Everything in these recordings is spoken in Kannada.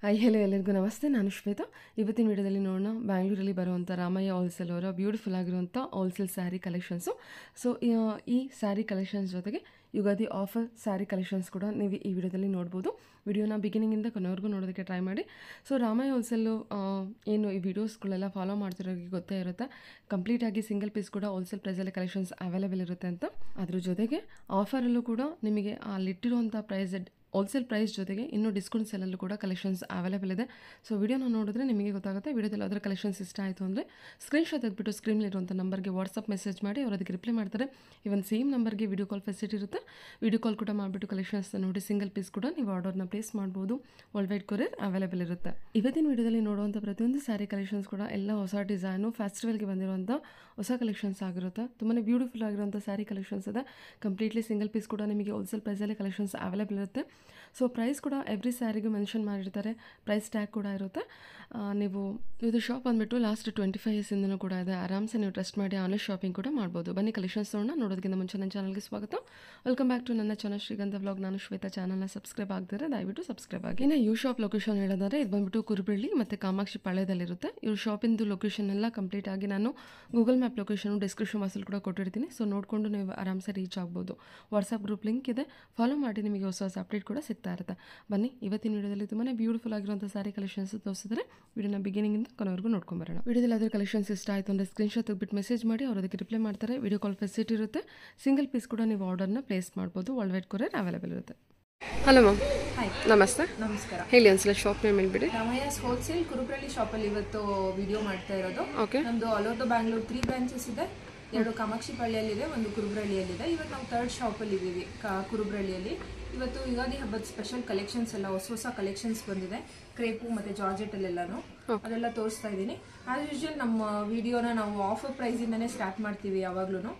ಹಾಯ್ ಹೆಲೋ ಎಲ್ಲರಿಗೂ ನಮಸ್ತೆ ನಾನು ಶ್ವೇತಾ ಇವತ್ತಿನ ವಿಡಿಯೋದಲ್ಲಿ ನೋಡೋಣ ಬ್ಯಾಂಗ್ಳೂರಲ್ಲಿ ಬರುವಂಥ ರಾಮಯ್ಯ ಹೋಲ್ಸೇಲ್ ಅವರ ಬ್ಯೂಟಿಫುಲ್ ಆಗಿರುವಂಥ ಹೋಲ್ಸೇಲ್ ಸ್ಯಾರಿ ಕಲೆಕ್ಷನ್ಸು ಸೊ ಈ ಸ್ಯಾರಿ ಕಲೆಕ್ಷನ್ಸ್ ಜೊತೆಗೆ ಯುಗಾದಿ ಆಫರ್ ಸ್ಯಾರಿ ಕಲೆಕ್ಷನ್ಸ್ ಕೂಡ ನೀವು ಈ ವಿಡಿಯೋದಲ್ಲಿ ನೋಡ್ಬೋದು ವಿಡಿಯೋನ ಬಿಗಿನಿಂಗಿಂದ ಕೊನೆವರೆಗೂ ನೋಡೋದಕ್ಕೆ ಟ್ರೈ ಮಾಡಿ ಸೊ ರಾಮಯ್ಯ ಹೋಲ್ಸೇಲು ಏನು ಈ ವಿಡಿಯೋಸ್ಗಳೆಲ್ಲ ಫಾಲೋ ಮಾಡ್ತಿರೋರಿಗೆ ಗೊತ್ತೇ ಇರುತ್ತೆ ಕಂಪ್ಲೀಟಾಗಿ ಸಿಂಗಲ್ ಪೀಸ್ ಕೂಡ ಹೋಲ್ಸೇಲ್ ಪ್ರೈಸಲ್ಲಿ ಕಲೆಕ್ಷನ್ಸ್ ಅವೈಲೇಬಲ್ ಇರುತ್ತೆ ಅಂತ ಅದ್ರ ಜೊತೆಗೆ ಆಫರಲ್ಲೂ ಕೂಡ ನಿಮಗೆ ಅಲ್ಲಿಟ್ಟಿರುವಂಥ ಪ್ರೈಸ್ ಹೋಲ್ಸೇಲ್ ಪ್ರೈಸ್ ಜೊತೆಗೆ ಇನ್ನೂ ಡಿಸ್ಕೌಂಟ್ ಸೆಲ್ಲಲ್ಲೂ ಕೂಡ ಕಲೆಕ್ಷನ್ಸ್ ಅವೈಲೇಬಲ್ ಇದೆ ಸೊ ವಿಡಿಯೋನ ನೋಡಿದ್ರೆ ನಿಮಗೆ ಗೊತ್ತಾಗುತ್ತೆ ವಿಡಿಯೋದಲ್ಲಿ ಅದರ ಕಲೆಕ್ಷನ್ಸ್ ಇಷ್ಟ ಆಯಿತು ಅಂದರೆ ಸ್ಕ್ರೀನ್ಶಾಟ್ ತೆಗೆದ್ಬಿಟ್ಟು ಸ್ಕ್ರೀನ್ಲಿರುವಂಥ ನಂಬರ್ಗೆ ವಾಟ್ಸಪ್ ಮೆಸೇಜ್ ಮಾಡಿ ಅವ್ರು ಅದಕ್ಕೆ ರಿಪ್ಲೈ ಮಾಡ್ತಾರೆ ಇವನ್ ಸೇಮ್ ನಂಬರ್ಗೆ ವಿಡಿಯೋ ಕಾಲ್ ಫೆಸಿಲಿಟಿ ಇರುತ್ತೆ ವಿಡಿಯೋ ಕಾಲ್ ಕೂಡ ಮಾಡಿಬಿಟ್ಟು ಕಲೆಕ್ಷನ್ಸ್ ನೋಡಿ ಸಿಂಗಲ್ ಪೀಸ್ ಕೂಡ ನೀವು ಆರ್ಡರ್ನ ಪ್ಲೇಸ್ ಮಾಡ್ಬೋದು ವರ್ಲ್ಡ್ ವೈಡ್ ಕೊರಿಯರ್ ಅವೈಲೇಬಲ್ ಇರುತ್ತೆ ಇವತ್ತಿನ ವಿಡಿಯೋದಲ್ಲಿ ನೋಡುವಂಥ ಪ್ರತಿಯೊಂದು ಸ್ಯಾರಿ ಕಲೆಕ್ಷನ್ಸ್ ಕೂಡ ಎಲ್ಲ ಹೊಸ ಡಿಸೈನು ಫೆಸ್ಟಿವಲ್ಗೆ ಬಂದಿರುವಂಥ ಹೊಸ ಕಲೆಕ್ಷನ್ಸ್ ಆಗಿರುತ್ತೆ ತುಂಬಾ ಬ್ಯೂಟಿಫುಲ್ ಆಗಿರುವಂಥ ಸ್ಯಾರಿ ಕಲೆಕ್ಷನ್ಸ್ ಇದೆ ಕಂಪ್ಲೀಟ್ಲಿ ಸಿಂಗಲ್ ಪೀಸ್ ಕೂಡ ನಿಮಗೆ ಹೋಲ್ಸೇಲ್ ಪ್ರೈಸಲ್ಲಿ ಕಲೆಕ್ಷನ್ಸ್ ಅವೈಲೇಬಲ್ ಇರುತ್ತೆ ಸೊ ಪ್ರೈಸ್ ಕೂಡ ಎವ್ರಿ ಸ್ಯಾರಿಗೂ ಮೆನ್ಷನ್ ಮಾಡಿರ್ತಾರೆ ಪ್ರೈಸ್ ಟ್ಯಾಗ್ ಕೂಡ ಇರುತ್ತೆ ಆ, ನೀವು ಇದು ಶಾಪ್ ಬಂದುಬಿಟ್ಟು ಲಾಸ್ಟ್ ಟ್ವೆಂಟಿ ಫೈವ್ ಇಯರ್ಸಿಂದನೂ ಕೂಡ ಇದೆ ಆರಾಮ್ಸೆ ನೀವು ಟ್ರಸ್ಟ್ ಮಾಡಿ ಆನ್ಲೈನ್ ಶಾಪಿಂಗ್ ಕೂಡ ಮಾಡ್ಬೋದು ಬನ್ನಿ ಕಲೆಕ್ಷನ್ಸ್ ನೋಡೋಣ ನೋಡೋದಕ್ಕಿಂತ ಮುಂಚೆ ನನ್ನ ಚಾನಲ್ಗೆ ಸ್ವಾಗತ ವೆಲ್ಕಮ್ ಬ್ಯಾಕ್ ಟು ನನ್ನ ಚಾನಲ್ ಶ್ರೀಗಂಧ ವ್ಲಾಗ್ ನಾನು ಶ್ವೇತಾ ಚಾನಲ್ನ ಸಬ್ಸ್ಕ್ರೈಬ್ ಆಗ್ತಾರೆ ದಯವಿಟ್ಟು ಸಬ್ಸ್ಕ್ರೈಬ್ ಆಗಿ ಇನ್ನು ಯು ಶಾಪ್ ಲೊಕೇಶನ್ ಹೇಳೋದಾದ್ರೆ ಇದು ಬಂದ್ಬಿಟ್ಟು ಕುರುಬಳ್ಳಿ ಮತ್ತು ಕಾಮಾಕ್ಷಿ ಪಾಳ್ಯದಲ್ಲಿರುತ್ತೆ ಇವ್ರ ಶಾಪಿಂದು ಲೊಕೇಶನ್ ಎಲ್ಲ ಕಂಪ್ಲೀಟ್ ಆಗಿ ನಾನು ಗೂಗಲ್ ಮ್ಯಾಪ್ ಲೊಕೇಶನ್ ಡಿಸ್ಕ್ರಿಪ್ಷನ್ ಬಾಕ್ಸಲ್ಲಿ ಕೂಡ ಕೊಟ್ಟಿರ್ತೀನಿ ಸೊ ನೋಡಿಕೊಂಡು ನೀವು ಆರಾಮ್ಸೆ ರೀಚ್ ಆಗ್ಬೋದು ವಾಟ್ಸಪ್ ಗ್ರೂಪ್ ಲಿಂಕ್ ಇದೆ ಫಾಲೋ ಮಾಡಿ ನಿಮಗೆ ಹೊಸ ಹೊಸ ಅಪ್ಡೇಟ್ ಕೂಡ ಸಿಗ್ತಾ ಇರುತ್ತೆ ಬನ್ನಿ ಇವತ್ತಿನ ವಿಡಿಯೋದಲ್ಲಿ ತುಂಬಾ ಬ್ಯೂಟಿಫುಲ್ ಆಗಿರುವಂಥ ಸ್ಯಾರಿ ಕಲೆಕ್ಷನ್ಸ್ ತೋರಿಸಿದ್ರೆ ವಿಡಿಯೋನ ಬಿಗಿನಿಂಗಿಂದ ಕೊನೆವರೆಗೂ ನೋಡ್ಕೊಂಬರೋಣ ವಿಡಿಯೋದಲ್ಲಿ ಅದರ ಕಲೆಕ್ಷನ್ಸ್ ಇಷ್ಟ ಆಯಿತು ಅಂದರೆ ಸ್ಕ್ರೀನ್ಶಾಟ್ ತೆಗೆದ್ಬಿಟ್ಟು ಮೆಸೇಜ್ ಮಾಡಿ ಅವ್ರು ಅದಕ್ಕೆ ರಿಪ್ಲೈ ಮಾಡ್ತಾರೆ ವಿಡಿಯೋ ಕಾಲ್ ಫೆಸಿಲಿಟಿ ಇರುತ್ತೆ ಸಿಂಗಲ್ ಪೀಸ್ ಕೂಡ ನೀವು ಆರ್ಡರ್ನ ಪ್ಲೇಸ್ ಮಾಡ್ಬೋದು ವರ್ಲ್ಡ್ ವೈಡ್ ಕೊರಿಯರ್ ಅವೈಲೇಬಲ್ ಇರುತ್ತೆ ಹಲೋ ಮ್ಯಾಮ್ ಹಾಯ್ ನಮಸ್ತೆ ನಮಸ್ಕಾರ ಹೇಳಿ ಒಂದ್ಸಲ ಶಾಪ್ ನೇಮ್ ಹೇಳ್ಬಿಡಿ ರಾಮಯ್ಯಸ್ ಹೋಲ್ಸೇಲ್ ಕುರುಬ್ರಳ್ಳಿ ಶಾಪಲ್ಲಿ ಇವತ್ತು ವಿಡಿಯೋ ಮಾಡ್ತಾ ಇರೋದು ಓಕೆ ನಮ್ದು all over the Bangalore three branches ಇದೆ ಎರಡು ಕಾಮಾಕ್ಷಿ ಪಾಳ್ಯಲ್ಲಿದೆ ಒಂದು ಕುರುಬ್ರಳ್ಳಿಯಲ್ಲಿದೆ ಇವತ್ತು ನಾವು ಥರ್ಡ್ ಶಾಪಲ್ಲಿ ಇದ್ದೀವಿ ಕಾ- ಕುರುಬ್ರಳ್ಳಿಯಲ್ಲಿ ಇವತ್ತು ಯುಗಾದಿ ಹಬ್ಬದ ಸ್ಪೆಷಲ್ ಕಲೆಕ್ಷನ್ಸ್ ಎಲ್ಲ ಹೊಸ ಹೊಸ ಕಲೆಕ್ಷನ್ಸ್ ಬಂದಿದೆ ಕ್ರೇಪು ಮತ್ತು ಜಾರ್ಜೆಟಲ್ಲೆಲ್ಲನೂ ಅದೆಲ್ಲ ತೋರಿಸ್ತಾ ಇದ್ದೀನಿ ಆಸ್ ಯೂಶುವಲ್ ನಮ್ಮ ವಿಡಿಯೋನ ನಾವು ಆಫರ್ ಪ್ರೈಸಿಂದನೇ ಸ್ಟಾರ್ಟ್ ಮಾಡ್ತೀವಿ ಯಾವಾಗ್ಲೂ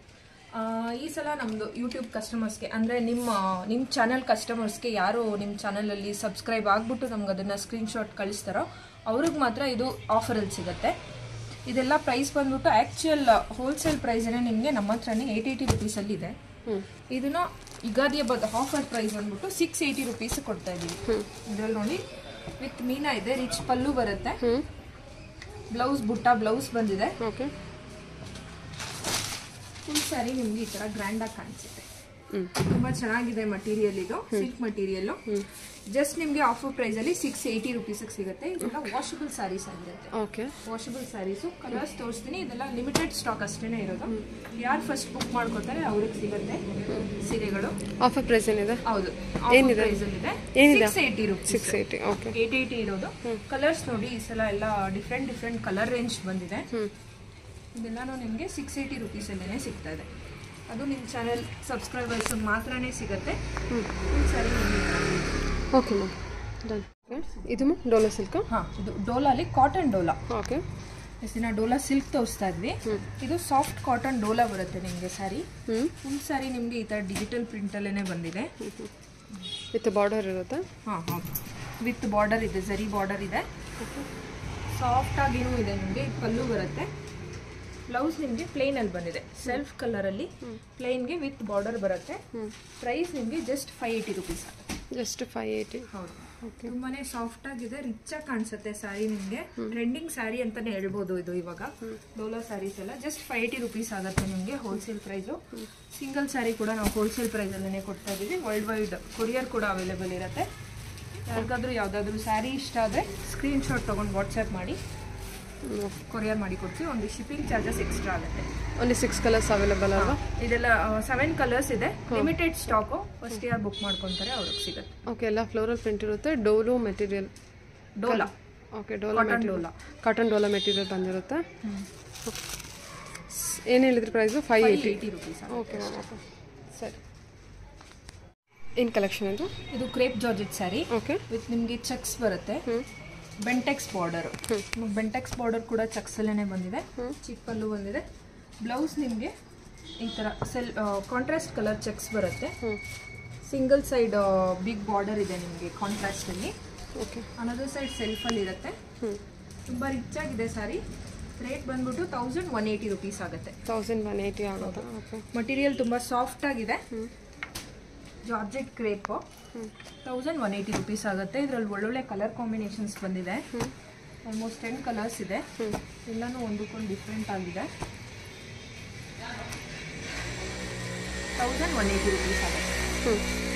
ಈ ಸಲ ನಮ್ಮದು ಯೂಟ್ಯೂಬ್ ಕಸ್ಟಮರ್ಸ್ಗೆ ಅಂದರೆ ನಿಮ್ಮ ನಿಮ್ಮ ಚಾನಲ್ ಕಸ್ಟಮರ್ಸ್ಗೆ ಯಾರು ನಿಮ್ಮ ಚಾನಲಲ್ಲಿ ಸಬ್ಸ್ಕ್ರೈಬ್ ಆಗಿಬಿಟ್ಟು ನಮ್ಗೆ ಅದನ್ನು ಸ್ಕ್ರೀನ್ಶಾಟ್ ಕಳಿಸ್ತಾರೋ ಅವ್ರಿಗೆ ಮಾತ್ರ ಇದು ಆಫರಲ್ಲಿ ಸಿಗುತ್ತೆ ಇದೆಲ್ಲ ಪ್ರೈಸ್ ಬಂದ್ಬಿಟ್ಟು ಆ್ಯಕ್ಚುಯಲ್ ಹೋಲ್ಸೇಲ್ ಪ್ರೈಸೇ ನಿಮಗೆ ನಮ್ಮ ಹತ್ರನೇ ಏಯ್ಟ್ ಏಯ್ಟಿ ರುಪೀಸಲ್ಲಿ ಇದೆ ಇದನ್ನ ಯುಗಾದಿ ಹಬ್ಬದ ಆಫರ್ ಪ್ರೈಸ್ ಬಂದ್ಬಿಟ್ಟು ಸಿಕ್ಸ್ ಏಯ್ಟಿ ರುಪೀಸ್ ಕೊಡ್ತಾ ಇದ್ದೀವಿ ಇದರಲ್ಲಿ ನೋಡಿ ವಿತ್ ಮೀನಾ ಇದೆ ರಿಚ್ ಪಲ್ಲು ಬರುತ್ತೆ ಹ್ಞೂ ಬ್ಲೌಸ್ ಬುಟ್ಟ ಬ್ಲೌಸ್ ಬಂದಿದೆ ಓಕೆ ಫುಲ್ ಸ್ಯಾರಿ ನಿಮ್ಗೆ ಈ ತರ ಗ್ರ್ಯಾಂಡ್ ಆಗಿ ಕಾಣಿಸುತ್ತೆ ಹ್ಞೂ ತುಂಬಾ ಚೆನ್ನಾಗಿದೆ ಮಟೀರಿಯಲ್ ಇದು ಸಿಲ್ಕ್ ಮಟೀರಿಯಲ್ ಜಸ್ಟ್ ನಿಮ್ಗೆ ಆಫರ್ ಪ್ರೈಸ್ ಅಲ್ಲಿ ಸಿಕ್ಸ್ ಏಯ್ಟಿ ರುಪೀಸ್ ಸಿಗುತ್ತೆ ಇದೆಲ್ಲ ವಾಷಬಲ್ ಸ್ಯಾರೀಸ್ ಆಗಿರುತ್ತೆ ಓಕೆ ವಾಷಬಲ್ ಸ್ಯಾರೀಸು ಕಲರ್ಸ್ ತೋರಿಸ್ತೀನಿ ಇದೆಲ್ಲ ಲಿಮಿಟೆಡ್ ಸ್ಟಾಕ್ ಅಷ್ಟೇನೆ ಇರೋದು ಯಾರು ಫಸ್ಟ್ ಬುಕ್ ಮಾಡ್ಕೋತಾರೆ ಅವ್ರಿಗೆ ಸಿಗುತ್ತೆ ಸೀರೆಗಳು ಆಫರ್ ಪ್ರೈಸ್ ಏನಿದೆ ಹೌದು ಏನಿದೆ? ಪ್ರೈಸ್ ಇದೆ ಏನಿದೆ? Six eighty rupees six eighty okay eight eighty ಇರೋದು ಕಲರ್ಸ್ ನೋಡಿ ಈ ಸಲ ಎಲ್ಲ ಡಿಫ್ರೆಂಟ್ ಡಿಫ್ರೆಂಟ್ ಕಲರ್ ರೇಂಜ್ ಬಂದಿದೆ ಹ್ಞೂ ಇದೆಲ್ಲನೂ ನಿಮಗೆ ಸಿಕ್ಸ್ ಏಯ್ಟಿ ರುಪೀಸಲ್ಲೇ ಸಿಗ್ತಾ ಇದೆ ಅದು ನಿಮ್ಮ ಚಾನೆಲ್ ಸಬ್ಸ್ಕ್ರೈಬರ್ಸ್ ಮಾತ್ರನೇ ಸಿಗುತ್ತೆ full sari okay ma'am done ಇದು ಮ್ಯಾಮ್ ಡೋಲೋ ಸಿಲ್ಕ್ ಹಾಂ ಇದು ಡೋಲಾಲಿ ಕಾಟನ್ ಡೋಲಾ ಓಕೆ ಎಷ್ಟು ದಿನ ಡೋಲಾ ಸಿಲ್ಕ್ ತೋರಿಸ್ತಾ ಇದ್ವಿ ಇದು ಸಾಫ್ಟ್ ಕಾಟನ್ ಡೋಲಾ ಬರುತ್ತೆ ನಿಮಗೆ ಸ್ಯಾರಿ ಹ್ಞೂ ಫುಲ್ ಸ್ಯಾರಿ ನಿಮಗೆ ಈ ಥರ ಡಿಜಿಟಲ್ ಪ್ರಿಂಟಲ್ಲೇ ಬಂದಿದೆ ವಿತ್ ಬಾರ್ಡರ್ ಇರುತ್ತೆ ಹಾಂ ಹೌದು ವಿತ್ ಬಾರ್ಡರ್ ಇದೆ ಜರಿ ಬಾರ್ಡರ್ ಇದೆ ಸಾಫ್ಟ್ ಆಗಿನೂ ಇದೆ ನಿಮಗೆ ಪಲ್ಲು ಬರುತ್ತೆ ಬ್ಲೌಸ್ ನಿಮಗೆ ಪ್ಲೇನ್ ಅಲ್ಲಿ ಬಂದಿದೆ ಸೆಲ್ಫ್ ಕಲರಲ್ಲಿ ಪ್ಲೇನ್ಗೆ ವಿತ್ ಬಾರ್ಡರ್ ಬರುತ್ತೆ ಪ್ರೈಸ್ ನಿಮಗೆ ಜಸ್ಟ್ ಫೈವ್ ಏಯ್ಟಿ ರುಪೀಸ್ ಆಗುತ್ತೆ ಜಸ್ಟ್ ಫೈವ್ ಏಯ್ಟಿ ಹೌದು ಓಕೆ ತುಂಬಾನೇ ಸಾಫ್ಟ್ ಆಗಿದೆ ರಿಚ್ ಆಗಿ ಕಾಣಿಸುತ್ತೆ ಸ್ಯಾರಿ ನಿಮಗೆ ಟ್ರೆಂಡಿಂಗ್ ಸ್ಯಾರಿ ಅಂತಾನೆ ಹೇಳ್ಬೋದು ಇದು ಇವಾಗ ಡೋಲೋ ಸ್ಯಾರೀಸ್ ಎಲ್ಲ ಜಸ್ಟ್ ಫೈವ್ ಏಯ್ಟಿ ರುಪೀಸ್ ಆಗುತ್ತೆ ನಿಮಗೆ ಹೋಲ್ಸೇಲ್ ಪ್ರೈಸು ಸಿಂಗಲ್ ಸ್ಯಾರಿ ಕೂಡ ನಾವು ಹೋಲ್ಸೇಲ್ ಪ್ರೈಸಲ್ಲೇ ಕೊಡ್ತಾ ಇದ್ದೀವಿ ವರ್ಲ್ಡ್ ವೈಡ್ ಕೊರಿಯರ್ ಕೂಡ ಅವೈಲೇಬಲ್ ಇರುತ್ತೆ ಯಾರಿಗಾದ್ರೂ ಯಾವುದಾದ್ರೂ ಸ್ಯಾರಿ ಇಷ್ಟ ಆದರೆ ಸ್ಕ್ರೀನ್ಶಾಟ್ ತೊಗೊಂಡು ವಾಟ್ಸ್ಆ್ಯಪ್ ಮಾಡಿ ಕೊರಿಯರ್ ಮಾಡಿ ಕೊಡ್ತೀವಿ ಒಂದು ಶಿಪ್ಪಿಂಗ್ ಚಾರ್ಜಸ್ ಎಕ್ಸ್ಟ್ರಾ ಆಗುತ್ತೆ ಓನ್ಲಿ ಸಿಕ್ಸ್ ಕಲರ್ಸ್ ಅವೈಲೇಬಲ್ ಅಲ್ವಾ ಇದೆಲ್ಲ ಸೆವೆನ್ ಕಲರ್ಸ್ ಇದೆ ಲಿಮಿಟೆಡ್ ಸ್ಟಾಕು ಫಸ್ಟ್ ಯಾರು ಬುಕ್ ಮಾಡ್ಕೊತಾರೆ ಅವ್ರಿಗೆ ಸಿಗುತ್ತೆ ಓಕೆ ಎಲ್ಲ ಫ್ಲೋರಲ್ ಪ್ರಿಂಟ್ ಇರುತ್ತೆ ಡೋಲು material Dola okay Dola cotton material Dola cotton Dola material ಬಂದಿರುತ್ತೆ ಏನು ಹೇಳಿದ್ರಿ price five eighty eighty rupees okay ma'am okay ಸರಿ ಏನು ಕಲೆಕ್ಷನ್ ಇದು ಇದು crepe georgette sari okay with ನಿಮಗೆ ಚೆಕ್ಸ್ ಬರುತ್ತೆ ಹ್ಞೂ ಬೆಂಟೆಕ್ಸ್ ಬಾರ್ಡರ್ ಬೆಂಟೆಕ್ಸ್ ಬಾರ್ಡರ್ ಕೂಡ ಚೆಕ್ಸ್ ಅಲ್ಲೇ ಬಂದಿದೆ ಚಿಕ್ಕ ಪಲ್ಲು ಬಂದಿದೆ ಬ್ಲೌಸ್ ನಿಮಗೆ ಈ ಥರ ಸೆಲ್ ಕಾಂಟ್ರಾಸ್ಟ್ ಕಲರ್ ಚೆಕ್ಸ್ ಬರುತ್ತೆ ಹ್ಞೂ ಸಿಂಗಲ್ ಸೈಡ್ ಬಿಗ್ ಬಾರ್ಡರ್ ಇದೆ ನಿಮಗೆ ಕಾಂಟ್ರಾಸ್ಟಲ್ಲಿ ಓಕೆ ಅನದರ್ ಸೈಡ್ ಸೆಲ್ಫಲ್ಲಿ ಇರುತ್ತೆ ಹ್ಞೂ ತುಂಬ ರಿಚ್ ಆಗಿದೆ ಸ್ಯಾರಿ ರೇಟ್ ಬಂದ್ಬಿಟ್ಟು ತೌಸಂಡ್ ಒನ್ ಏಯ್ಟಿ ರುಪೀಸ್ ಆಗುತ್ತೆ ತೌಸಂಡ್ ಒನ್ ಏಯ್ಟಿ ಆಗುತ್ತಾ ಓಕೆ ಮಟೀರಿಯಲ್ ತುಂಬ ಸಾಫ್ಟ್ ಆಗಿದೆ georgette crepe thousand one eighty rupees ಆಗುತ್ತೆ ಇದರಲ್ಲಿ ಒಳ್ಳೊಳ್ಳೆ ಕಲರ್ ಕಾಂಬಿನೇಷನ್ಸ್ ಬಂದಿದೆ ಆಲ್ಮೋಸ್ಟ್ ಟೆನ್ ಕಲರ್ಸ್ ಇದೆ ಎಲ್ಲನೂ ಒಂದಕ್ಕೊಂದು ಡಿಫ್ರೆಂಟ್ ಆಗಿದೆ ತೌಸಂಡ್ ಒನ್ ಏಯ್ಟಿ ರುಪೀಸ್ ಆಗುತ್ತೆ ಹ್ಞೂ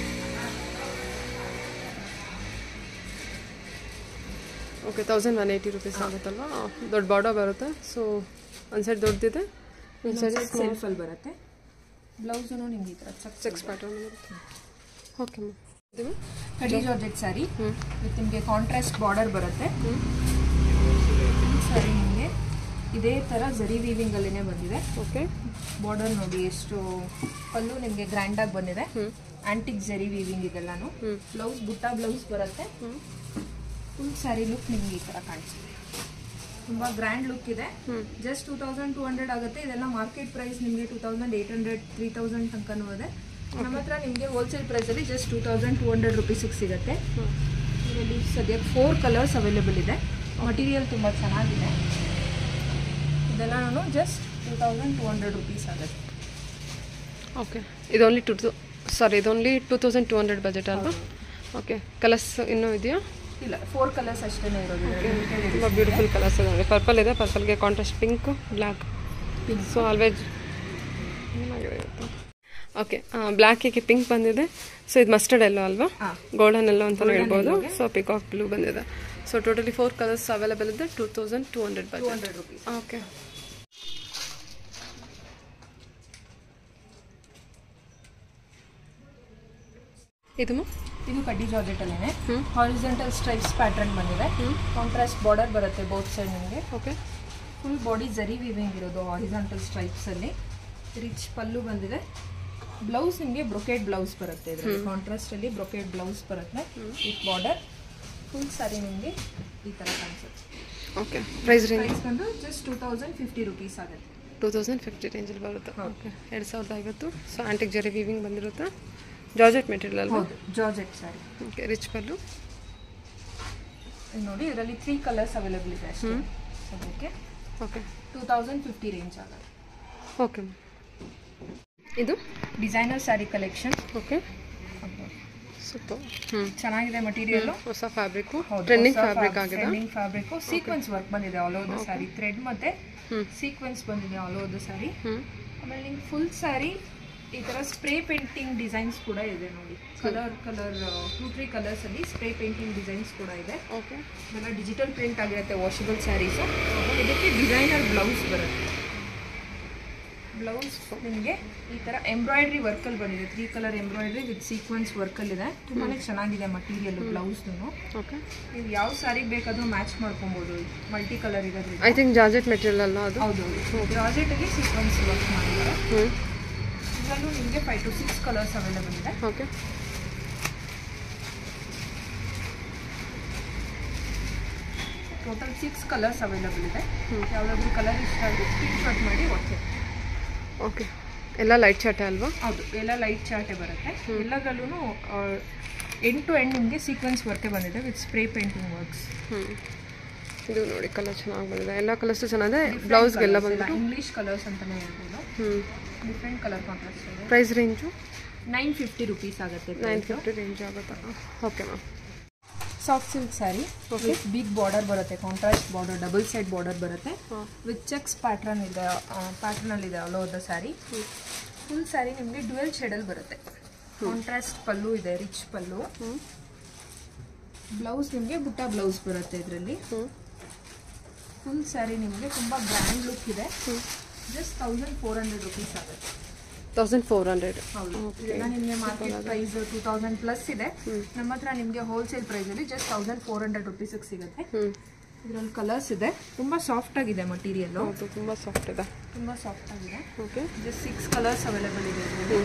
okay thousand one eighty rupees ಆಗುತ್ತಲ್ವಾ ದೊಡ್ಡ ಬಾರ್ಡರ್ ಬರುತ್ತೆ ಸೊ ಒಂದು ಸೈಡ್ ದೊಡ್ಡದಿದೆ ಒಂದು ಸೈಡ್ ಸೆಲ್ಫಲ್ಲಿ ಬರುತ್ತೆ ಬ್ಲೌಸನು ನಿಮ್ಗೆ ಈ ಥರ ಚೆಕ್ ಚೆಕ್ಸ್ ಪ್ಯಾಟರ್ನ್ ಬರುತ್ತೆ ಓಕೆ ಮ್ಯಾಮ್ ಇದು ಕಡಿ ಜಾರ್ಜೆಟ್ ಸ್ಯಾರಿ ಹ್ಞೂ ವಿತ್ ನಿಮಗೆ ಕಾಂಟ್ರಾಸ್ಟ್ ಬಾರ್ಡರ್ ಬರುತ್ತೆ ಸ್ಯಾರಿ ನಿಮಗೆ ಇದೇ ಥರ ಜರಿ ವೀವಿಂಗಲ್ಲೇ ಬಂದಿದೆ ಓಕೆ ಬಾರ್ಡರ್ ನೋಡಿ ಎಷ್ಟು ಪಲ್ಲು ನಿಮಗೆ ಗ್ರ್ಯಾಂಡಾಗಿ ಬಂದಿದೆ ಹ್ಞೂ ಆಂಟಿಕ್ ಜರಿ ವೀವಿಂಗ್ ಇದೆಲ್ಲಾನು ಹ್ಞೂ ಬ್ಲೌಸ್ ಬುಟ್ಟ ಬ್ಲೌಸ್ ಬರುತ್ತೆ ಹ್ಞೂ ಫುಲ್ ಸ್ಯಾರಿ ಲುಕ್ ನಿಮ್ಗೆ ಈ ಥರ ಕಾಣಿಸುತ್ತೆ ತುಂಬ ಗ್ರ್ಯಾಂಡ್ ಲುಕ್ ಇದೆ ಹ್ಞೂ just two thousand two hundred ಆಗುತ್ತೆ ಇದೆಲ್ಲ ಮಾರ್ಕೆಟ್ ಪ್ರೈಸ್ ನಿಮಗೆ two thousand eight hundred three thousand ತನಕನೂ ಇದೆ ನಮ್ಮ ಹತ್ರ ನಿಮಗೆ ಹೋಲ್ಸೇಲ್ ಪ್ರೈಸಲ್ಲಿ just two thousand two hundred ರುಪೀಸಿಗೆ ಸಿಗುತ್ತೆ ಹ್ಞೂ ಇದರಲ್ಲಿ ಸದ್ಯಕ್ಕೆ ಫೋರ್ ಕಲರ್ಸ್ ಅವೈಲೇಬಲ್ ಇದೆ ಮಟೀರಿಯಲ್ ತುಂಬ ಚೆನ್ನಾಗಿದೆ ಇದೆಲ್ಲನೂ just two thousand two hundred rupees ಆಗುತ್ತೆ ಓಕೆ ಇದು ಓನ್ಲಿ ಟು ಸಾರಿ ಇದು only two thousand two hundred budget ಅಲ್ವಾ ಓಕೆ ಕಲರ್ಸ್ ಇನ್ನೂ ಇದೆಯಾ ಇಲ್ಲ ಫೋರ್ ಕಲರ್ಸ್ ಅಷ್ಟೇ ಇರೋದು ಇದರಲ್ಲಿ. ತುಂಬ ಬ್ಯೂಟಿಫುಲ್ ಕಲರ್ಸ್ ಇದೆ ಪರ್ಪಲ್ ಇದೆ ಪರ್ಪಲ್ಗೆ contrast pink black Pink. So always okay ಬ್ಲ್ಯಾಕಿಗೆ ಪಿಂಕ್ ಬಂದಿದೆ ಸೊ ಇದು ಮಸ್ಟರ್ಡ್ ಎಲ್ಲೋ ಅಲ್ವಾ ಹಾ. ಗೋಲ್ಡನ್ ಎಲ್ಲೋ ಅಂತ ಹೇಳ್ಬೋದು ಸೊ ಪಿಕಾಕ್ ಬ್ಲೂ ಬಂದಿದೆ so totally four colours available ಇದೆ two thousand two hundred two budget hundred rupees okay ಇದು ಮ್ಯಾಮ್ ಇದು ಕಡ್ಡಿ ಜಾರ್ಜೆಟ್ ಅಲ್ಲೇ ಹ್ಮ್. ಹಾರಿಜೆಂಟಲ್ ಸ್ಟ್ರೈಪ್ಸ್ ಪ್ಯಾಟರ್ನ್ ಬಂದಿದೆ ಕಾಂಟ್ರಾಸ್ಟ್ ಬಾರ್ಡರ್ ಬರುತ್ತೆ ಬೋತ್ ಸೈಡ್ ನಿಮಗೆ okay full body zari weaving ಇರೋದು ಹಾರಿಜಾಂಟಲ್ ಸ್ಟ್ರೈಪ್ಸ್ ಅಲ್ಲಿ ರಿಚ್ ಪಲ್ಲು ಬಂದಿದೆ ಬ್ಲೌಸ್ ನಿಮಗೆ ಬ್ರೊಕೇಡ್ ಬ್ಲೌಸ್ ಬರುತ್ತೆ ಇದರಲ್ಲಿ ಕಾಂಟ್ರಾಸ್ಟ್ ಅಲ್ಲಿ ಬ್ರೊಕೇಡ್ ಬ್ಲೌಸ್ ಬರುತ್ತೆ ವಿತ್ ಬಾರ್ಡರ್ ಫುಲ್ ಸಾರಿ ನಿಮಗೆ ಈ ಥರ ಕಾಣಿಸುತ್ತೆ ಓಕೆ ಪ್ರೈಸ್ ರೇಂಜ್ ಪ್ರೈಸ್ ಬಂದು just two thousand fifty rupees ಆಗುತ್ತೆ ಟೂ ತೌಸಂಡ್ ಫಿಫ್ಟಿ ರೇಂಜಲ್ಲಿ ಬರುತ್ತೆ ಓಕೆ ಎರಡು ಸಾವಿರದ ಐವತ್ತು ಸೊ ಆಂಟಿಕ್ ಜರಿ ವೀವಿಂಗ್ ಬಂದಿರುತ್ತೆ ಜಾರ್ಜೆಟ್ ಮೆಟೀರಿಯಲ್ ಅಲ್ವಾ ಹೌದು georgette sari okay rich pallu ನೋಡಿ ಇದರಲ್ಲಿ ತ್ರೀ ಕಲರ್ಸ್ ಅವೈಲೇಬಲ್ ಇದೆ ಅಷ್ಟೇ ಸದ್ಯಕ್ಕೆ okay two thousand fifty range ಆಗುತ್ತೆ ಓಕೆ ಇದು designer sari collection okay super ಹ್ಞೂ ಚೆನ್ನಾಗಿದೆ ಮಟೀರಿಯಲ್ ಹೊಸ ಫ್ಯಾಬ್ರಿಕ್ಕು ಟ್ರೆಂಡಿಂಗ್ ಫ್ಯಾಬ್ರಿಕ್ ಆಗಿದೆ ಟ್ರೆಂಡಿಂಗ್ ಫ್ಯಾಬ್ರಿಕ್ ಸೀಕ್ವೆನ್ಸ್ ವರ್ಕ್ ಬಂದಿದೆ all over the sari thread ಮತ್ತೆ ಹ್ಞೂ ಸೀಕ್ವೆನ್ಸ್ ಬಂದಿದೆ ಆಲ್ ಓವರ್ ದ ಸ್ಯಾರಿ ಹ್ಞೂ ಆಮೇಲೆ ನಿಮ್ಗೆ ಫುಲ್ ಸ್ಯಾರಿ ಈ ತರ ಸ್ಪ್ರೇ ಪೇಂಟಿಂಗ್ ಡಿಸೈನ್ಸ್ ಕೂಡ ಇದೆ ನೋಡಿ colour colour two three colours ಅಲ್ಲಿ ಸ್ಪ್ರೇ ಪೇಂಟಿಂಗ್ ಡಿಸೈನ್ಸ್ ಕೂಡ ಇದೆ ಓಕೆ ಇವೆಲ್ಲ ಡಿಜಿಟಲ್ ಪ್ರಿಂಟ್ ಆಗಿರುತ್ತೆ ವಾಷಬಲ್ ಸ್ಯಾರೀಸ್ ಇದಕ್ಕೆ ಡಿಸೈನರ್ ಬ್ಲೌಸ್ ಬರುತ್ತೆ ಬ್ಲೌಸ್ ನಿಮಗೆ ಈ ಥರ ಎಂಬ್ರಾಯ್ಡ್ರಿ ವರ್ಕಲ್ಲಿ ಬಂದಿದೆ three colour embroidery with sequins ವರ್ಕಲ್ಲಿದೆ ತುಂಬಾ ಚೆನ್ನಾಗಿದೆ ಮಟೀರಿಯಲ್ ಬ್ಲೌಸ್ನು ಓಕೆ ನೀವು ಯಾವ ಸ್ಯಾರಿಗೆ ಬೇಕಾದರೂ ಮ್ಯಾಚ್ ಮಾಡ್ಕೊಬೋದು ಮಲ್ಟಿ ಕಲರ್ ಇರೋದ್ರಿಂದ ಐ ಥಿಂಕ್ ಜಾರ್ಜೆಟ್ ಮೆಟೀರಿಯಲ್ ಅಲ್ಲ ಅದು ಹೌದು ಜಾರ್ಜೆಟ್ಗೆ ಸೀಕ್ವೆನ್ಸ್ ವರ್ಕ್ ಮಾಡಿದ್ದಾರೆ ಹ್ಞೂ ಇದರಲ್ಲೂ ನಿಮಗೆ five to six colours available ಇದೆ okay total six colours available ಇದೆ ಯಾವುದಾದ್ರೂ ಕಲರ್ ಇಷ್ಟ ಆದರೆ ಸ್ಕ್ರೀನ್ ಶಾಟ್ ಮಾಡಿ ವಾಟ್ಸಪ್ ಓಕೆ ಎಲ್ಲ ಲೈಟ್ ಚಾಟೆ ಅಲ್ವಾ ಹೌದು ಎಲ್ಲ ಲೈಟ್ ಚಾರ್ಟೇ ಬರುತ್ತೆ ಎಲ್ಲದರಲ್ಲೂ ಎಂಡ್ ಟು ಎಂಡ್ ನಿಮಗೆ ಸೀಕ್ವೆನ್ಸ್ ವರ್ಕೇ ಬಂದಿದೆ ವಿತ್ ಸ್ಪ್ರೇ ಪೇಂಟಿಂಗ್ ವರ್ಕ್ಸ್ ಹ್ಞೂ ಇದು ನೋಡಿ ಕಲರ್ ಚೆನ್ನಾಗಿ ಬಂದಿದೆ ಎಲ್ಲ ಕಲರ್ಸು ಚೆನ್ನಾಗಿದೆ ಬ್ಲೌಸ್ಗೆಲ್ಲ ಬಂದ್ಬಿಟ್ಟು ಇಂಗ್ಲೀಷ್ ಕಲರ್ಸ್ ಅಂತಲೇ ಹೇಳ್ಬೋದು ಹ್ಞೂ ಡಿಫ್ರೆಂಟ್ ಕಲರ್ ಕಾಂಟ್ರಾಸ್ಟ್ ಇದೆ price range nine fifty rupees ಆಗುತ್ತೆ ನೈನ್ ಫಿಫ್ಟಿ ರೇಂಜ್ ಆಗುತ್ತಾ okay ma'am soft silk sari with big border ಬರುತ್ತೆ contrast border double side border ಬರುತ್ತೆ ಹಾಂ ವಿತ್ ಚೆಕ್ಸ್ ಪ್ಯಾಟ್ರನ್ ಇದೆ ಪ್ಯಾಟ್ರನಲ್ಲಿ ಇದೆ all over the sari full sari ನಿಮಗೆ ಡ್ಯುವೆಲ್ ಶೇಡಲ್ಲಿ ಬರುತ್ತೆ ಕಾಂಟ್ರಾಸ್ಟ್ ಪಲ್ಲು ಇದೆ ರಿಚ್ ಪಲ್ಲು ಹ್ಞೂ ಬ್ಲೌಸ್ ನಿಮಗೆ ಬುಟ್ಟ ಬ್ಲೌಸ್ ಬರುತ್ತೆ ಇದರಲ್ಲಿ ಹ್ಞೂ ಫುಲ್ ಸ್ಯಾರಿ ನಿಮಗೆ ತುಂಬ ಗ್ರ್ಯಾಂಡ್ ಲುಕ್ ಇದೆ ಹ್ಞೂ just thousand four hundred rupees ಆಗುತ್ತೆ ತೌಸಂಡ್ ಫೋರ್ ಹಂಡ್ರೆಡ್ ಹೌದು ಇದೆಲ್ಲ ನಿಮಗೆ market price two thousand plus ಇದೆ ನಮ್ಮ ಹತ್ರ ನಿಮಗೆ ಹೋಲ್ಸೇಲ್ ಪ್ರೈಸಲ್ಲಿ ಜಸ್ಟ್ ತೌಸಂಡ್ ಫೋರ್ ಹಂಡ್ರೆಡ್ ರುಪೀಸಿಗೆ ಸಿಗುತ್ತೆ ಹ್ಞೂ ಇದರಲ್ಲಿ ಕಲರ್ಸ್ ಇದೆ ತುಂಬ ಸಾಫ್ಟ್ ಆಗಿದೆ ಮಟೀರಿಯಲ್ಲು ಹೌದು ತುಂಬ ಸಾಫ್ಟ್ ಇದೆ ತುಂಬ ಸಾಫ್ಟ್ ಆಗಿದೆ okay just six colours available ಇದೆ ಇದರಲ್ಲಿ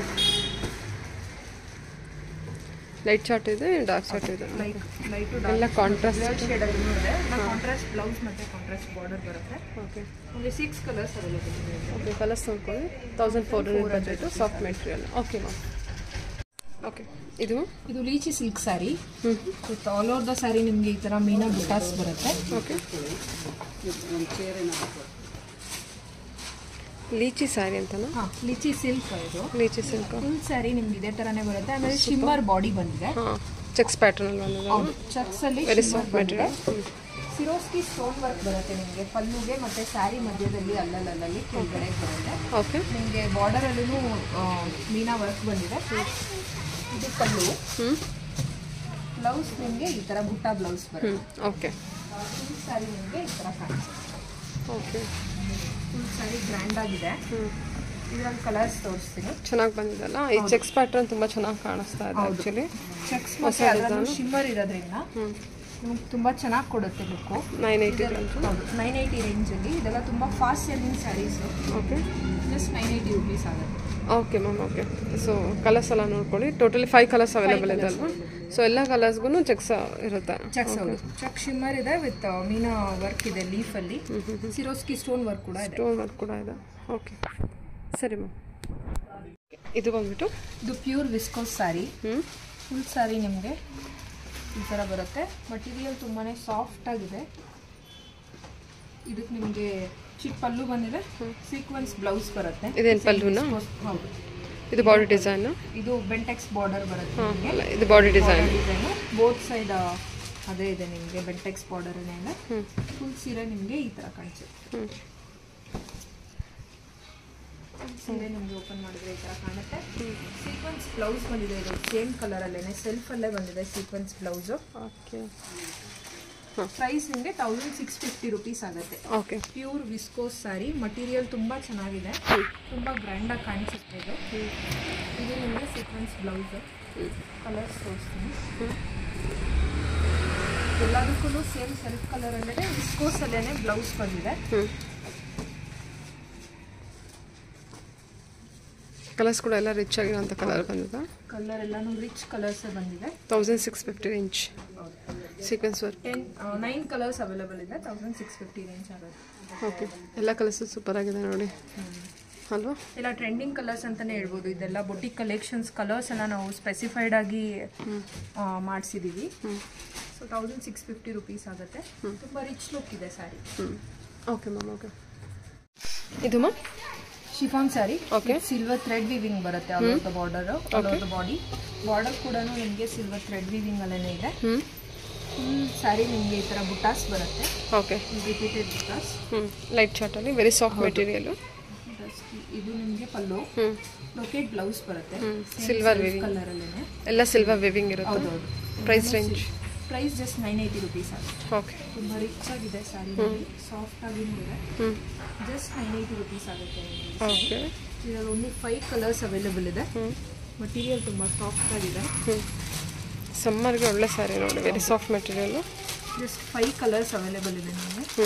ಲೈಟ್ ಚಾರ್ಟ್ ಇದೆ ಡಾರ್ಕ್ ಚಾರ್ಟ್ ಇದೆ ಲೈಟ್ ಲೈಟು ಎಲ್ಲ ಕಾಂಟ್ರಾಸ್ಟ್ ಡ್ಯುಯಲ್ ಶೇಡಲ್ಲೂ ಇದೆ ಕಾಂಟ್ರಾಸ್ಟ್ ಬ್ಲೌಸ್ ಮತ್ತು ಕಾಂಟ್ರಾಸ್ಟ್ ಬಾರ್ಡರ್ ಬರುತ್ತೆ ಓಕೆ ನಿಮಗೆ ಸಿಕ್ಸ್ ಕಲರ್ಸ್ ಅವೈಲೇಬಲ್ ಇದೆ ಓಕೆ ಕಲರ್ಸ್ ನೋಡ್ಕೊಳ್ಳಿ thousand four hundred budget soft material okay ma'am okay ಇದು ಇದು ಲೀಚಿ ಸಿಲ್ಕ್ ಸ್ಯಾರಿ ಹ್ಞೂ with all over the sari ನಿಮಗೆ ಈ ಥರ ಮೀನಾ ಬುಟಾಸ್ ಬರುತ್ತೆ ಓಕೆ ಲೀಚಿ ಸ್ಯಾರಿ ಅಂತನಾ ಹಾ ಲಿಚಿ ಸಿಲ್ಕ್ ಇದು ಲೀಚಿ ಸಿಲ್ಕ್ ಫುಲ್ ಸ್ಯಾರಿ ನಿಮ್ಗೆ ಇದೇ ತರಾನೇ ಬರುತ್ತೆ ಆಮೇಲೆ ಶಿಮ್ಮರ್ ಬಾಡಿ ಬಂದಿದೆ ಹಾಂ ಚೆಕ್ಸ್ ಪ್ಯಾಟರ್ನಲ್ಲಿ ಬಂದಿದೆ ಹೌದು ಚಕ್ಸ್ ಅಲ್ಲಿ ವೆರಿ shimmer ಸಾಫ್ಟ್ ಬಂದಿದೆ ಮೆಟೀರಿಯಲ್ ಸಿರೋಸ್ಕಿ ಸ್ಟೋನ್ ವರ್ಕ್ ಬರುತ್ತೆ ನಿಮಗೆ ಪಲ್ಲುಗೆ ಮತ್ತೆ ಸ್ಯಾರಿ ಮಧ್ಯದಲ್ಲಿ ಅಲ್ಲಲ್ಲಲ್ಲಿ ಕೆಳಗಡೆ ಬರುತ್ತೆ ಓಕೆ ನಿಮಗೆ ಬಾರ್ಡರಲ್ಲೂ ಮೀನಾ ವರ್ಕ್ ಬಂದಿದೆ ಇದು ಪಲ್ಲು ಹ್ಞೂ ಬ್ಲೌಸ್ ನಿಮಗೆ ಈ ಥರ ಬುಟ್ಟ ಬ್ಲೌಸ್ ಹ್ಞೂ ಬರುತ್ತೆ ಓಕೆ ಫುಲ್ ಸ್ಯಾರಿ ನಿಮಗೆ ಈ ಥರ ಕಾಣಿಸುತ್ತೆ ಓಕೆ ಫುಲ್ ಸ್ಯಾರಿ ಗ್ರ್ಯಾಂಡ್ ಆಗಿದೆ ಹ್ಞೂ ಇದರಲ್ಲಿ ಕಲರ್ಸ್ ತೋರಿಸ್ತೀನಿ ಚೆನ್ನಾಗಿ ಬಂದಿದೆಲ್ಲ ಈ ಚೆಕ್ಸ್ ಪ್ಯಾಟರ್ನ್ ತುಂಬ ಚೆನ್ನಾಗಿ ಕಾಣಿಸ್ತಾ ಇದೆ ಹೌದು. ಆ್ಯಕ್ಚುಲಿ ಚೆಕ್ಸ್ ಮತ್ತೆ ಅದರಲ್ಲೂ ಶಿಮ್ಮರ್ ಇರೋದ್ರಿಂದ ಹ್ಞೂ ನಿಮ್ಗೆ ತುಂಬ ಚೆನ್ನಾಗಿ ಕೊಡುತ್ತೆ ಲುಕ್ಕು ನೈನ್ ಏಯ್ಟಿ ಹೌದು ನೈನ್ ಏಯ್ಟಿ ರೇಂಜಲ್ಲಿ ಇದೆಲ್ಲ ತುಂಬ fast selling saris okay just nine eighty rupees ಆಗುತ್ತೆ okay ma'am okay so colours ಎಲ್ಲ ನೋಡ್ಕೊಳ್ಳಿ ಟೋಟಲಿ ಫೈವ್ ಕಲರ್ಸ್ ಅವೈಲೇಬಲ್ ಇದೆ ಅಲ್ವಾ ಸೊ ಎಲ್ಲ ಕಲರ್ಸ್ಗೂ ಚೆಕ್ಸ್ ಇರುತ್ತೆ ಚೆಕ್ಸ್ ಹೌದು ಚೆಕ್ ಶಿಮ್ಮರ್ ಇದೆ ವಿತ್ ಮೀನಾ ವರ್ಕ್ ಇದೆ ಲೀಫಲ್ಲಿ ಸಿರೋಸ್ಕಿ ಸ್ಟೋನ್ ವರ್ಕ್ ಕೂಡ ಇದೆ ಸ್ಟೋನ್ ವರ್ಕ್ ಕೂಡ ಇದೆ ಓಕೆ ಸರಿ ಮ್ಯಾಮ್ ಇದು ಬಂದ್ಬಿಟ್ಟು ಇದು ಪ್ಯೂರ್ ವಿಸ್ಕೋಸ್ ಸ್ಯಾರಿ ಹ್ಞೂ ಫುಲ್ ಸ್ಯಾರಿ ನಿಮಗೆ ಈ ಥರ ಬರುತ್ತೆ ಮಟೀರಿಯಲ್ ತುಂಬಾ ಸಾಫ್ಟ್ ಆಗಿದೆ ಇದಕ್ಕೆ ನಿಮಗೆ ಚಿಕ್ಕ ಪಲ್ಲು ಬಂದಿದೆ ಸೀಕ್ವೆನ್ಸ್ ಬ್ಲೌಸ್ ಬರುತ್ತೆ ಇದೇನು ಪಲ್ಲುನಾ ಹೌದು ಇದು ಬಾಡಿ ಡಿಸೈನು ಇದು ಬೆಂಟೆಕ್ಸ್ ಬಾರ್ಡರ್ ಬರುತ್ತೆ ಹಾಂ ನಿಮಗೆ ಅಲ್ಲ ಇದು body design design both side ಅದೇ ಇದೆ ನಿಮಗೆ ಬೆಂಟೆಕ್ಸ್ ಬಾರ್ಡರ್ ಇದೆ ಹ್ಞೂ ಫುಲ್ ಸೀರೆ ನಿಮಗೆ ಈ ಥರ ಕಾಣಿಸುತ್ತೆ ಹ್ಞೂ ಸೀರೆ ನಿಮಗೆ ಓಪನ್ ಮಾಡಿದ್ರೆ ಈ ಥರ ಕಾಣುತ್ತೆ ಸೀಕ್ವೆನ್ಸ್ ಬ್ಲೌಸ್ ಬಂದಿದೆ ಇದು ಸೇಮ್ ಕಲರಲ್ಲೇ ಸೆಲ್ಫಲ್ಲೇ ಬಂದಿದೆ ಸೀಕ್ವೆನ್ಸ್ ಬ್ಲೌಸು ಓಕೆ ಪ್ರೈಸ್ ನಿಮಗೆ ತೌಸಂಡ್ ಸಿಕ್ಸ್ ಫಿಫ್ಟಿ ರುಪೀಸ್ ಆಗುತ್ತೆ okay pure viscose sari material ತುಂಬ ಚೆನ್ನಾಗಿದೆ ತುಂಬ ಗ್ರ್ಯಾಂಡಾಗಿ ಕಾಣಿಸುತ್ತೆ ಇದು ಇದು ನಿಮಗೆ ಸೀಕ್ವೆನ್ಸ್ ಬ್ಲೌಸು ಕಲರ್ಸ್ ತೋರಿಸ್ತೀನಿ ಎಲ್ಲದಕ್ಕೂ ಸೇಮ್ ಸೆಲ್ಫ್ ಕಲರಲ್ಲೇ ವಿಸ್ಕೋಸಲ್ಲೇ ಬ್ಲೌಸ್ ಬಂದಿದೆ ಹ್ಞೂ ಕಲರ್ಸ್ ಕೂಡ ಎಲ್ಲ ರಿಚ್ ಆಗಿರೋಂಥ ಕಲರ್ ಬಂದಿದೆ ಕಲರ್ ಎಲ್ಲಾನು ರಿಚ್ ಕಲರ್ಸೇ ಬಂದಿದೆ thousand six fifty range sequins work ten nine colours available ಇದೆ ತೌಸಂಡ್ ಸಿಕ್ಸ್ ಫಿಫ್ಟಿ ರೇಂಜ್ ಆಗುತ್ತೆ ಓಕೆ ಎಲ್ಲ ಕಲರ್ಸು ಸೂಪರ್ ಆಗಿದೆ ನೋಡಿ ಅಲ್ವಾ ಎಲ್ಲ ಟ್ರೆಂಡಿಂಗ್ ಕಲರ್ಸ್ ಅಂತಾನೆ ಹೇಳ್ಬೋದು ಇದೆಲ್ಲ ಬೊಟಿಕ್ ಕಲೆಕ್ಷನ್ಸ್ ಕಲರ್ಸ್ ಎಲ್ಲ ನಾವು ಸ್ಪೆಸಿಫೈಡ್ ಆಗಿ ಮಾಡಿಸಿದೀವಿ so thousand six fifty rupees ಆಗುತ್ತೆ ತುಂಬ ರಿಚ್ ಲುಕ್ ಇದೆ ಸ್ಯಾರಿ ಹ್ಞೂ ಓಕೆ ಮ್ಯಾಮ್ ಓಕೆ ಇದು ma'am chiffon sari Okay. Silver thread weaving ಬರುತ್ತೆ all over the border all over the body border ಕೂಡ ನಿಮಗೆ ಸಿಲ್ವರ್ ಥ್ರೆಡ್ ವಿವಿಂಗ್ ಅಲ್ಲೇ ಇದೆ ಹ್ಞೂ ಫುಲ್ ಸ್ಯಾರಿ ನಿಮಗೆ ಈ ಥರ ಬುಟಾಸ್ ಬರುತ್ತೆ ಓಕೆ ರಿಪೀಟೆಡ್ ಬುಟಾಸ್ ಹ್ಞೂ ಲೈಟ್ ಚಾರ್ಟಲ್ಲಿ ವೆರಿ ಸಾಫ್ಟ್ ಮೆಟೀರಿಯಲು ಇದು ನಿಮಗೆ ಪಲ್ಲು ಹ್ಞೂ ಲೊಕೇಟ್ ಬ್ಲೌಸ್ ಬರುತ್ತೆ ಸಿಲ್ವರ್ ವಿವಿಂಗ್ ಕಲರಲ್ಲೇ ಎಲ್ಲ ಸಿಲ್ವರ್ ವಿವಿಂಗ್ ಇರುತ್ತೆ ಹೌದೌದು price range price just nine eighty rupees ಆಗುತ್ತೆ ಓಕೆ ತುಂಬ ರಿಚ್ ಆಗಿದೆ ಸ್ಯಾರಿ ಸಾಫ್ಟ್ ಆಗಿ ಇದೆ ಹ್ಞೂ ಜಸ್ಟ್ ನೈನ್ ಏಯ್ಟಿ ರುಪೀಸ್ ಆಗುತ್ತೆ ನಿಮಗೆ ಓಕೆ ಇದರಲ್ಲಿ ಓನ್ಲಿ ಫೈವ್ ಕಲರ್ಸ್ ಅವೈಲೇಬಲ್ ಇದೆ ಹ್ಞೂ ಮಟೀರಿಯಲ್ ತುಂಬ ಸಾಫ್ಟ್ ಆಗಿದೆ ಹ್ಞೂ ಸಮ್ಮರ್ಗೆ ಒಳ್ಳೆ ಸ್ಯಾರಿ ನೋಡಿ very soft material just five colours available ಇದೆ ನಿಮಗೆ ಹ್ಞೂ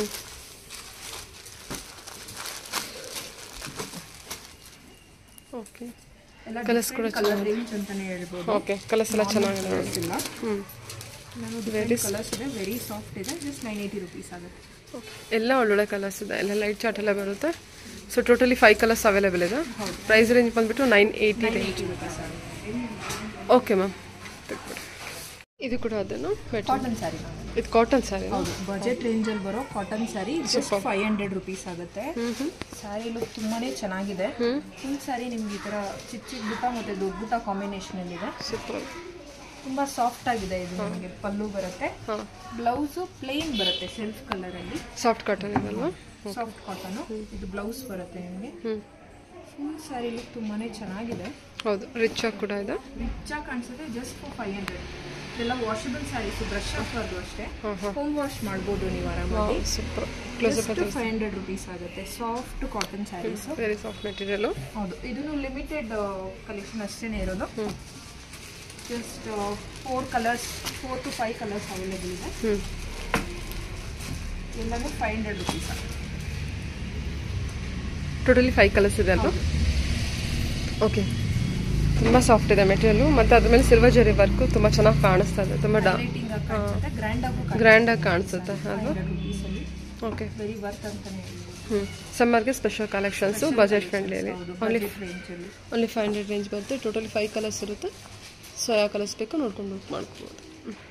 ಓಕೆ ಎಲ್ಲ Colours ಕೂಡ ಕಲರ್ ರೇಂಜ್ ಅಂತಾನೆ ಹೇಳ್ಬೋದು ಓಕೆ ಕಲರ್ಸ್ ಎಲ್ಲ ಚೆನ್ನಾಗಿದೆ ನೋಡಿ Colours ಇಲ್ಲ ಹ್ಞೂ ನಾನು ಡಿಫ್ರೆಂಟ್ ಕಲರ್ಸ್ ಇದೆ ವೆರಿ ಸಾಫ್ಟ್ ಇದೆ ಜಸ್ಟ್ ನೈನ್ ಏಯ್ಟಿ ರುಪೀಸ್ ಆಗುತ್ತೆ ಎಲ್ಲ ಒಳ್ಳೊಳ್ಳೆ ಕಲರ್ಸ್ ಇದೆ ಎಲ್ಲ ಲೈಟ್ ಚಾರ್ಟ್ ಎಲ್ಲ ಬರುತ್ತೆ so totally five colours available ಇದೆ ಪ್ರೈಸ್ ರೇಂಜ್ ಬಂದ್ಬಿಟ್ಟು nine eighty range eighty rupees ಆಗುತ್ತೆ ಓಕೆ ಮ್ಯಾಮ್ ಇದು ಕೂಡ ಅದನ್ನು ಮೆಟೀರಿಯಲ್ ಕಾಟನ್ ಸ್ಯಾರಿ ಇದು ಕಾಟನ್ ಸ್ಯಾರಿ ಹೌದು ಬಜೆಟ್ ರೇಂಜಲ್ಲಿ ಬರೋ cotton sari just five hundred rupees ಆಗುತ್ತೆ ಹ್ಞೂ ಹ್ಞೂ ಸ್ಯಾರಿ ಲುಕ್ ತುಂಬಾನೇ ಚೆನ್ನಾಗಿದೆ ಫುಲ್ ಸ್ಯಾರಿ ನಿಮ್ಗೆ ಈ ಥರ ಚಿಕ್ಕ ಚಿಕ್ಕ ಬುಟ್ಟ ಮತ್ತು ದೊಡ್ಡ ಬುಟ್ಟ ಕಾಂಬಿನೇಷನಲ್ಲಿ ಇದೆ ಸೂಪರ್ ತುಂಬ ಸಾಫ್ಟ್ ಆಗಿದೆ ಇದು ನಿಮಗೆ ಪಲ್ಲು ಬರುತ್ತೆ ಹಾಂ ಬ್ಲೌಸು ಪ್ಲೇನ್ ಬರುತ್ತೆ ಸೆಲ್ಫ್ ಕಲರಲ್ಲಿ ಸಾಫ್ಟ್ ಕಾಟನ್ ಇದಲ್ವಾ ಸಾಫ್ಟ್ ಕಾಟನು ಇದು ಬ್ಲೌಸ್ ಬರುತ್ತೆ ನಿಮಗೆ ಹ್ಞೂ ಫುಲ್ ಸ್ಯಾರಿ ಲುಕ್ ತುಂಬಾ ಚೆನ್ನಾಗಿದೆ ಹೌದು ರಿಚ್ ಆಗಿ ಕೂಡ ಇದೆ ರಿಚ್ ಆಗಿ ಕಾಣಿಸುತ್ತೆ ಜಸ್ಟ್ ಫಾರ್ ಫೈವ್ ಹಂಡ್ರೆಡ್ ಇದೆಲ್ಲ ವಾಷಬಲ್ ಸ್ಯಾರೀಸ್ ಬ್ರಷ್ ಹಾಕೋದು ಅಷ್ಟೇ ಹಾಂ ಹಾಂ ಹೋಮ್ ವಾಶ್ ಮಾಡ್ಬೋದು ನೀವು ಆರಾಮಾಗಿ super closeup just five hundred rupees ಆಗುತ್ತೆ soft cotton saris very soft material ಹೌದು ಇದನ್ನು ಲಿಮಿಟೆಡ್ ಕಲೆಕ್ಷನ್ ಅಷ್ಟೇ ಇರೋದು ಹ್ಞೂ just four colours four to five colours available ಇದೆ ಹ್ಞೂ ಎಲ್ಲನೂ five hundred rupees totally five colours ಇದೆ ಅಲ್ವಾ ಓಕೆ ತುಂಬ ಸಾಫ್ಟ್ ಇದೆ ಮೆಟೀರಿಯಲು ಮತ್ತು ಅದ್ರ ಮೇಲೆ ಸಿಲ್ವರ್ ಜರಿ ವರ್ಕು ತುಂಬ ಚೆನ್ನಾಗಿ ಕಾಣಿಸ್ತಾ ಇದೆ ತುಂಬ ಡಾ ರೇಟಿಂಗ್ ಕಾಣಿಸುತ್ತೆ ಗ್ರ್ಯಾಂಡ್ ಆಗು ಗ್ರ್ಯಾಂಡಾಗಿ ಕಾಣಿಸುತ್ತೆ ಅಲ್ವಾ ಹಂಡ್ರೆಡ್ ರುಪೀಸಲ್ಲಿ ಓಕೆ ವೆರಿ ವರ್ತ್ ಅಂತಾನೆ ಹೇಳ್ಬೋದು ಹ್ಞೂ ಸಮ್ಮರ್ಗೆ ಸ್ಪೆಷಲ್ ಕಲೆಕ್ಷನ್ಸು ಬಜೆಟ್ ಫ್ರೆಂಡ್ಲಿಯಲ್ಲಿ ಹೌದು ಓನ್ಲಿ ಬಜೆಟ್ ರೇಂಜಲ್ಲಿ ಓನ್ಲಿ ಫೈವ್ ಹಂಡ್ರೆಡ್ ರೇಂಜ್ ಬರುತ್ತೆ ಟೋಟಲಿ ಫೈವ್ ಕಲರ್ಸ್ ಇರುತ್ತೆ ಸೊ ಯಾವ ಕಲರ್ಸ್ ಬೇಕೋ ನೋಡ್ಕೊಂಡು ಬುಕ್ ಮಾಡ್ಕೋಬೋದು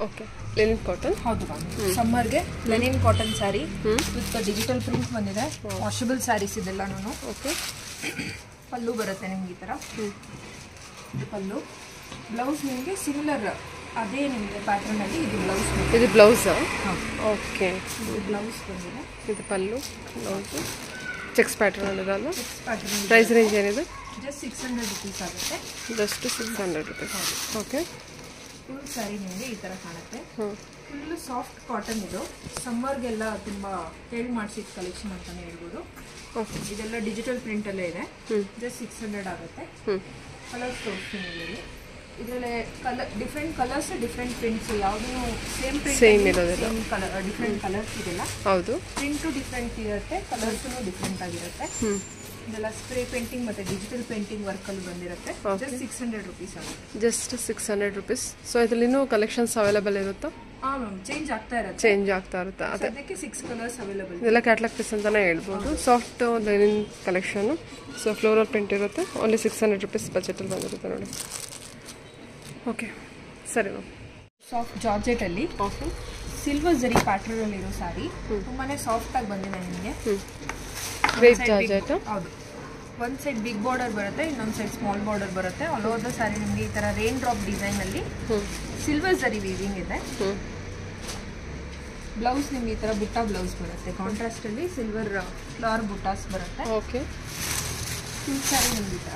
ಓಕೆ ಲೆನಿನ್ ಕಾಟನ್ ಹೌದು ಮ್ಯಾಮ್ ಸಮ್ಮರ್ಗೆ linen cotton sari with digital print ಬಂದಿದೆ ವಾಷಬಲ್ ಸ್ಯಾರೀಸ್ ಇದೆಲ್ಲನೂ ಓಕೆ ಪಲ್ಲು ಬರುತ್ತೆ ನಿಮ್ಗೆ ಈ ಥರ ಇದು ಪಲ್ಲು ಬ್ಲೌಸ್ ನಿಮಗೆ ಸಿಮಿಲರ್ ಅದೇ ನಿಮಗೆ ಪ್ಯಾಟರ್ನಲ್ಲಿ ಇದು ಬ್ಲೌಸ್ ಇದು ಬ್ಲೌಸಾ ಓಕೆ ಇದು ಬ್ಲೌಸ್ ಬಂದಿದೆ ಇದು ಪಲ್ಲು ಬ್ಲೌಸು ಚೆಕ್ಸ್ ಪ್ಯಾಟರ್ನ್ ಇದಲ್ಲ ಸಿಕ್ಸ್ ಪ್ಯಾಟರ್ನ್ ಪ್ರೈಸ್ ರೇಂಜ್ ಏನಿದೆ ಜಸ್ಟ್ ಸಿಕ್ಸ್ ಹಂಡ್ರೆಡ್ ರುಪೀಸ್ ಆಗುತ್ತೆ just six hundred rupees okay full sari ನಿಮಗೆ ಈ ಥರ ಕಾಣುತ್ತೆ ಹ್ಞೂ ಫುಲ್ ಸಾಫ್ಟ್ ಕಾಟನ್ ಇದು ಸಮ್ಮರ್ಗೆಲ್ಲ ತುಂಬ ಹೇಳಿ ಮಾಡಿಸಿದ ಕಲೆಕ್ಷನ್ ಅಂತಲೇ ಹೇಳ್ಬೋದು ಓಕೆ ಇದೆಲ್ಲ ಡಿಜಿಟಲ್ ಪ್ರಿಂಟಲ್ಲೇ ಇದೆ ಹ್ಞೂ ಜಸ್ಟ್ ಸಿಕ್ಸ್ ಹಂಡ್ರೆಡ್ ಆಗುತ್ತೆ ಹ್ಞೂ ಕಲರ್ಸ್ ತೋರಿಸ್ತೀನಿ ಇದರಲ್ಲಿ ಇದರಲ್ಲಿ colour different colours different prints ಯಾವುದೂ ಸೇಮ್ ಪ್ರಿಂಟ್ Same ಇರೋದಿಲ್ಲ. ಸೇಮ್ ಕಲರ್ ಡಿಫ್ರೆಂಟ್ ಕಲರ್ಸ್ ಇದೆಲ್ಲ ಹೌದು ಪ್ರಿಂಟು ಡಿಫ್ರೆಂಟ್ ಇರುತ್ತೆ ಕಲರ್ಸೂ ಡಿಫ್ರೆಂಟ್ ಆಗಿರುತ್ತೆ ಹ್ಞೂ ಇದೆಲ್ಲ ಸ್ಪ್ರೇ ಪೇಂಟಿಂಗ್ ಮತ್ತು ಡಿಜಿಟಲ್ ಪೇಂಟಿಂಗ್ ವರ್ಕಲ್ಲಿ ಬಂದಿರುತ್ತೆ Okay. Just six hundred rupees ಆಗುತ್ತೆ just six hundred rupees so ಇದರಲ್ಲಿ ಇನ್ನೂ ಕಲೆಕ್ಷನ್ಸ್ ಅವೈಲೇಬಲ್ ಇರುತ್ತಾ ಹಾಂ ಮ್ಯಾಮ್ ಚೇಂಜ್ ಆಗ್ತಾ ಇರುತ್ತೆ ಚೇಂಜ್ ಆಗ್ತಾ ಇರುತ್ತೆ ಅದೇ ಸದ್ಯಕ್ಕೆ ಸಿಕ್ಸ್ ಕಲರ್ಸ್ ಅವೈಲೇಬಲ್ ಇದೆಲ್ಲ ಕ್ಯಾಟ್ಲಾಗ್ ಪೀಸ್ ಅಂತಲೇ ಹೇಳ್ಬೋದು soft linen collection so floral print ಇರುತ್ತೆ ಓನ್ಲಿ ಸಿಕ್ಸ್ ಹಂಡ್ರೆಡ್ ರುಪೀಸ್ ಬಜೆಟಲ್ಲಿ ಬಂದಿರುತ್ತೆ ನೋಡಿ ಓಕೆ ಸರಿ ಮ್ಯಾಮ್ ಸಾಫ್ಟ್ ಜಾರ್ಜೆಟಲ್ಲಿ ಓಕೆ ಸಿಲ್ವರ್ ಜರಿ ಪ್ಯಾಟರ್ನ್ ಇರೋ ಸ್ಯಾರಿ ತುಂಬಾನೇ ಸಾಫ್ಟ್ ಆಗಿ ಬಂದಿದೆ ನಿಮಗೆ ಹ್ಞೂ ವೇಟ್ ಜಾರ್ಜೆಟ್ ಹೌದು ಒಂದು ಸೈಡ್ ಬಿಗ್ ಬಾರ್ಡರ್ ಬರುತ್ತೆ ಇನ್ನೊಂದು ಸೈಡ್ ಸ್ಮಾಲ್ ಬಾರ್ಡರ್ ಬರುತ್ತೆ ಆಲ್ ಓವರ್ ದ ಸ್ಯಾರಿ ನಿಮಗೆ ಈ ಥರ ರೇನ್ ಡ್ರಾಪ್ ಡಿಸೈನಲ್ಲಿ ಹ್ಞೂ ಸಿಲ್ವರ್ ಜರಿ ವೀವಿಂಗ್ ಇದೆ ಹ್ಞೂ ಬ್ಲೌಸ್ ನಿಮ್ಗೆ ಈ ಥರ ಬುಟ್ಟ ಬ್ಲೌಸ್ ಬರುತ್ತೆ ಕಾಂಟ್ರಾಸ್ಟಲ್ಲಿ ಸಿಲ್ವರ್ ಫ್ಲವರ್ ಬುಟ್ಟಾಸ್ ಬರುತ್ತೆ ಓಕೆ ಫುಲ್ ಸ್ಯಾರಿ ನಿಮ್ಗೆ ಈ ಥರ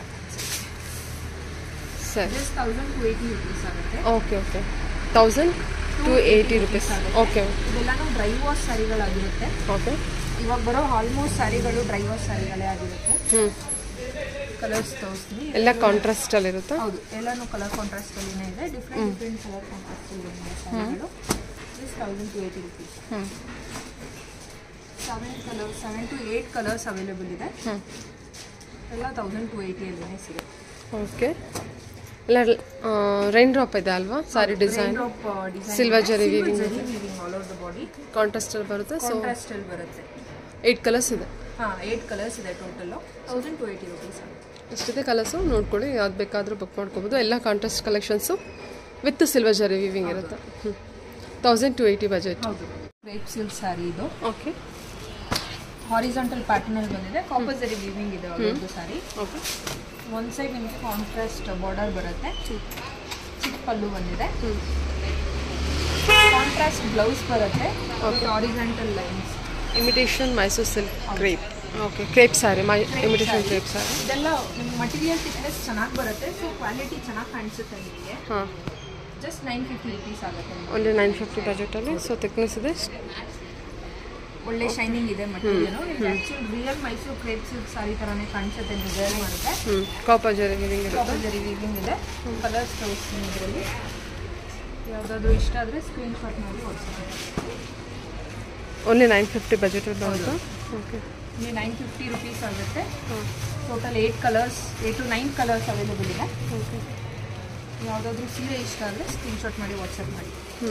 ಸರಿ just thousand two eighty rupees ಆಗುತ್ತೆ okay okay thousand two eighty rupees okay ಇದೆಲ್ಲನೂ ಡ್ರೈ ವಾಶ್ ಸ್ಯಾರಿಗಳಾಗಿರುತ್ತೆ ಓಕೆ ಇವಾಗ ಬರೋ ಆಲ್ಮೋಸ್ಟ್ ಸ್ಯಾರಿಗಳು ಡ್ರೈ ವಾಶ್ ಸ್ಯಾರಿಗಳೇ ಆಗಿರುತ್ತೆ ಹ್ಞೂ ಕಲರ್ಸ್ ತೋರಿಸ್ತೀನಿ ಎಲ್ಲ ಕಾಂಟ್ರಾಸ್ಟಲ್ಲಿರುತ್ತಾ ಹೌದು ಎಲ್ಲಾನು ಕಲರ್ ಕಾಂಟ್ರಾಸ್ಟ್ ಅಲ್ಲಿನೇ ಇದೆ ಡಿಫ್ರೆಂಟ್ ಡಿಫ್ರೆಂಟ್ ಕಲರ್ ಕಾಂಟ್ರಾಸ್ಟ್ ಇದೆ ಸ್ಯಾರಿಗಳು just thousand two eighty rupees ಹ್ಞೂ seven colour seven to eight colours available ಇದೆ ಹ್ಞೂ ಎಲ್ಲ ತೌಸಂಡ್ ಟು ಏಯ್ಟಿಯಲ್ಲೇ ಸಿಗುತ್ತೆ ಓಕೆ ಎಲ್ಲ ರೈನ್ ಡ್ರಾಪ್ ಇದೆ ಅಲ್ವಾ sari design Silver zari weaving zari weaving all over the body ಕಾಂಟ್ರಾಸ್ಟಲ್ಲಿ ಬರುತ್ತೆ ಸೊ ಕಾಂಟ್ರಾಸ್ಟ್ ಅಲ್ಲಿ ಬರುತ್ತೆ ಏಯ್ಟ್ ಕಲರ್ಸ್ ಇದೆ ಹಾಂ ಏಯ್ಟ್ ಕಲರ್ಸ್ ಇದೆ total thousand two eighty rupees ಇಷ್ಟಿದೆ ಕಲರ್ಸು ನೋಡ್ಕೊಳ್ಳಿ ಯಾವ್ದು ಬೇಕಾದರೂ ಬುಕ್ ಮಾಡ್ಕೋಬೋದು ಎಲ್ಲ contrast collections with silver zari weaving ಇರುತ್ತೆ ಹ್ಞೂ ತೌಸಂಡ್ ಟು ಏಯ್ಟಿ ಬಜೆಟ್ ಹೌದು ರೇಪ್ ಸಿಲ್ಕ್ ಸ್ಯಾರಿ ಇದು ಓಕೆ ಹಾರಿಜಾಂಟಲ್ ಪ್ಯಾಟರ್ನ್ ಅಲ್ಲಿ ಬಂದಿದೆ ಕಾಪರ್ ಜರಿ ವೀವಿಂಗ್ ಇದೆ ಒಂದು ಸ್ಯಾರಿ ಓಕೆ ಒಂದು ಸೈಡ್ ನಿಮಗೆ ಕಾಂಟ್ರಾಸ್ಟ್ ಬಾರ್ಡರ್ ಬರುತ್ತೆ ಚಿಕ್ಕ ಪಲ್ಲು ಬಂದಿದೆ ಹ್ಞೂ ಕಾಂಟ್ರಾಸ್ಟ್ ಬ್ಲೌಸ್ ಬರುತ್ತೆ horizontal lines imitation Mysore silk crepe okay crepe sari ಮೈ ಇಮಿಟೇಷನ್ ಕ್ರೇಪ್ ಸ್ಯಾರಿ ಇದೆಲ್ಲ ನಿಮ್ಗೆ ಮಟೀರಿಯಲ್ ಥಿಕ್ನೆಸ್ ಚೆನ್ನಾಗಿ ಬರುತ್ತೆ ಸೊ ಕ್ವಾಲಿಟಿ ಚೆನ್ನಾಗಿ ಕಾಣಿಸುತ್ತೆ ನಿಮಗೆ ಹಾಂ ಜಸ್ಟ್ ನೈನ್ ಫಿಫ್ಟಿ ರುಪೀಸ್ ಆಗುತ್ತೆ ನಿಮ್ಗೆ. ಓನ್ಲಿ ನೈನ್ ಫಿಫ್ಟಿ ಬಜೆಟಲ್ಲಿ ಸೊ ಥಿಕ್ನೆಸ್ ಇದೆ ಒಳ್ಳೆ ಶೈನಿಂಗ್ ಇದೆ ಮಟೀರಿಯಲ್ ನಿಮ್ಗೆ actual real Mysore crepe silk sari ಥರನೇ ಕಾಣಿಸುತ್ತೆ ನೀವು ವೇರ್ ಮಾಡುತ್ತೆ ಹ್ಞೂ ಕಾಪರ್ ಜರಿ ವಿವಿಂಗ್ ಇರುತ್ತೆ ಕಾಪರ್ ಜರಿ ವೀವಿಂಗ್ ಇದೆ ಕಲರ್ಸ್ ತೋರಿಸ್ತೀನಿ ಇದರಲ್ಲಿ ಯಾವುದಾದ್ರೂ ಇಷ್ಟ ಆದರೆ ಸ್ಕ್ರೀನ್ ಶಾಟ್ ಮಾಡಿ ವಾಟ್ಸಪ್ ಓನ್ಲಿ ನೈನ್ ಫಿಫ್ಟಿ ಬಜೆಟಲ್ಲಿ ಬರುತ್ತೆ ಓಕೆ ಇಲ್ಲಿ ನೈನ್ ಫಿಫ್ಟಿ ರುಪೀಸ್ ಆಗುತ್ತೆ ಹಾಂ total eight colours eight to nine colours available ಇದೆ ಓಕೆ ಯಾವುದಾದ್ರೂ ಸೀರೆ ಇಷ್ಟ ಆದರೆ ಸ್ಕ್ರೀನ್ ಶಾಟ್ ಮಾಡಿ ವಾಟ್ಸಪ್ ಮಾಡಿ ಹ್ಞೂ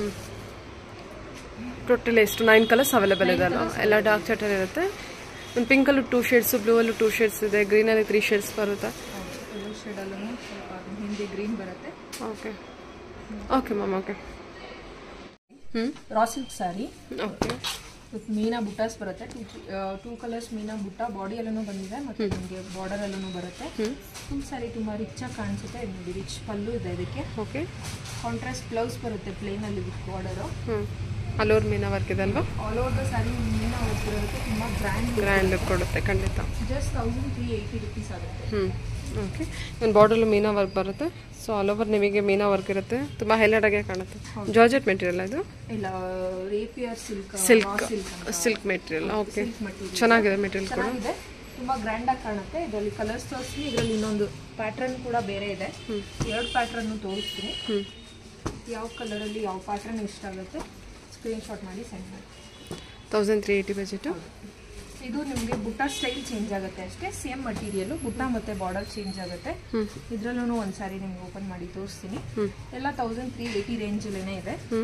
ಟೋಟಲ್ ಎಷ್ಟು ನೈನ್ ಕಲರ್ಸ್ ಅವೈಲೇಬಲ್ ಇದೆ ಅಲ್ಲ ಎಲ್ಲ ಡಾರ್ಕ್ ಚಟರ್ ಇರುತ್ತೆ ಒಂದು ಪಿಂಕಲ್ಲೂ ಟೂ ಶೇಡ್ಸು ಬ್ಲೂ ಅಲ್ಲೂ ಟೂ ಶೇಡ್ಸ್ ಇದೆ ಗ್ರೀನಲ್ಲಿ ತ್ರೀ ಶೇಡ್ಸ್ ಬರುತ್ತೆ ಎಲ್ಲೋ ಶೇಡಲ್ಲೂ ಸ್ವಲ್ಪ ಹಿಂದಿ ಗ್ರೀನ್ ಬರುತ್ತೆ ಓಕೆ ಓಕೆ ಮ್ಯಾಮ್ ಓಕೆ ಹ್ಞೂ raw silk sari okay with meena buttas ಬರುತ್ತೆ ಟೂ ಟೂ ಕಲರ್ಸ್ ಮೀನಾ ಬುಟ್ಟ ಬಾಡಿ ಎಲ್ಲನೂ ಬಂದಿದೆ ಮತ್ತು ನಿಮಗೆ ಬಾರ್ಡರ್ ಎಲ್ಲನೂ ಬರುತ್ತೆ ಹ್ಞೂ ಫುಲ್ ಸ್ಯಾರಿ ತುಂಬ ರಿಚ್ ಆಗಿ ಕಾಣಿಸುತ್ತೆ ಇದು ನೋಡಿ ರಿಚ್ ಪಲ್ಲು ಇದೆ ಇದಕ್ಕೆ ಓಕೆ ಕಾಂಟ್ರಾಸ್ಟ್ ಬ್ಲೌಸ್ ಬರುತ್ತೆ ಪ್ಲೇನಲ್ಲಿ ವಿತ್ ಬಾರ್ಡರು ಹ್ಞೂ ಅಲ್ಲೋರ್ ಮೀನಾ ವರ್ಕ್ ಇದೆ ಅಲ್ವಾ all over the sari meena work ಇರೋದಕ್ಕೆ ತುಂಬ ಗ್ರ್ಯಾಂಡ್ ಗ್ರ್ಯಾಂಡ್ ಲುಕ್ ಕೊಡುತ್ತೆ ಖಂಡಿತ just thousand three eighty rupees ಆಗುತ್ತೆ ಹ್ಞೂ ಓಕೆ ಒಂದು ಬಾರ್ಡರ್ಲು ಮೀನಾ ವರ್ಕ್ ಬರುತ್ತೆ ಸೊ ಆಲ್ ಓವರ್ ನಿಮಗೆ ಮೀನಾ ವರ್ಕ್ ಇರುತ್ತೆ ತುಂಬ ಹೈಲೈಟ್ ಆಗೇ ಕಾಣುತ್ತೆ ಜಾರ್ಜೆಟ್ ಮೆಟೀರಿಯಲ್ ಇದು ಇಲ್ಲ rapier silk silk silk silk material okay silk material ಚೆನ್ನಾಗಿದೆ ಮೆಟೀರಿಯಲ್ ಕೂಡ ಚೆನ್ನಾಗಿದೆ ತುಂಬಾ ಗ್ರ್ಯಾಂಡ್ ಆಗಿ ಕಾಣುತ್ತೆ ಇದರಲ್ಲಿ ಕಲರ್ಸ್ ತೋರಿಸ್ತೀನಿ ಇದರಲ್ಲಿ ಇನ್ನೊಂದು ಪ್ಯಾಟ್ರನ್ ಕೂಡ ಬೇರೆ ಇದೆ ಎರಡು ಪ್ಯಾಟ್ರನ್ ತೋರಿಸ್ತೀನಿ ಹ್ಞೂ ಯಾವ ಕಲರಲ್ಲಿ ಯಾವ ಪ್ಯಾಟ್ರನ್ ಇಷ್ಟ ಆಗುತ್ತೆ ಸ್ಕ್ರೀನ್ ಶಾಟ್ ಮಾಡಿ ಸೆಂಡ್ ಮಾಡಿ ತೌಸಂಡ್ ತ್ರೀ ಏಯ್ಟಿ ಬಜೆಟು ಇದು ನಿಮಗೆ ಬುಟ್ಟ ಸ್ಟೈಲ್ ಚೇಂಜ್ ಆಗುತ್ತೆ ಅಷ್ಟೇ ಸೇಮ್ ಮಟೀರಿಯಲು ಬುಟ್ಟ ಮತ್ತೆ ಬಾರ್ಡರ್ ಚೇಂಜ್ ಆಗುತ್ತೆ ಹ್ಞೂ ಇದರಲ್ಲೂ ಒಂದು ಸಾರಿ ನಿಮ್ಗೆ ಓಪನ್ ಮಾಡಿ ತೋರಿಸ್ತೀನಿ ಹ್ಞೂ ಎಲ್ಲ ತೌಸಂಡ್ ತ್ರೀ ಏಯ್ಟಿ ರೇಂಜಲ್ಲೇ ಇದೆ ಹ್ಞೂ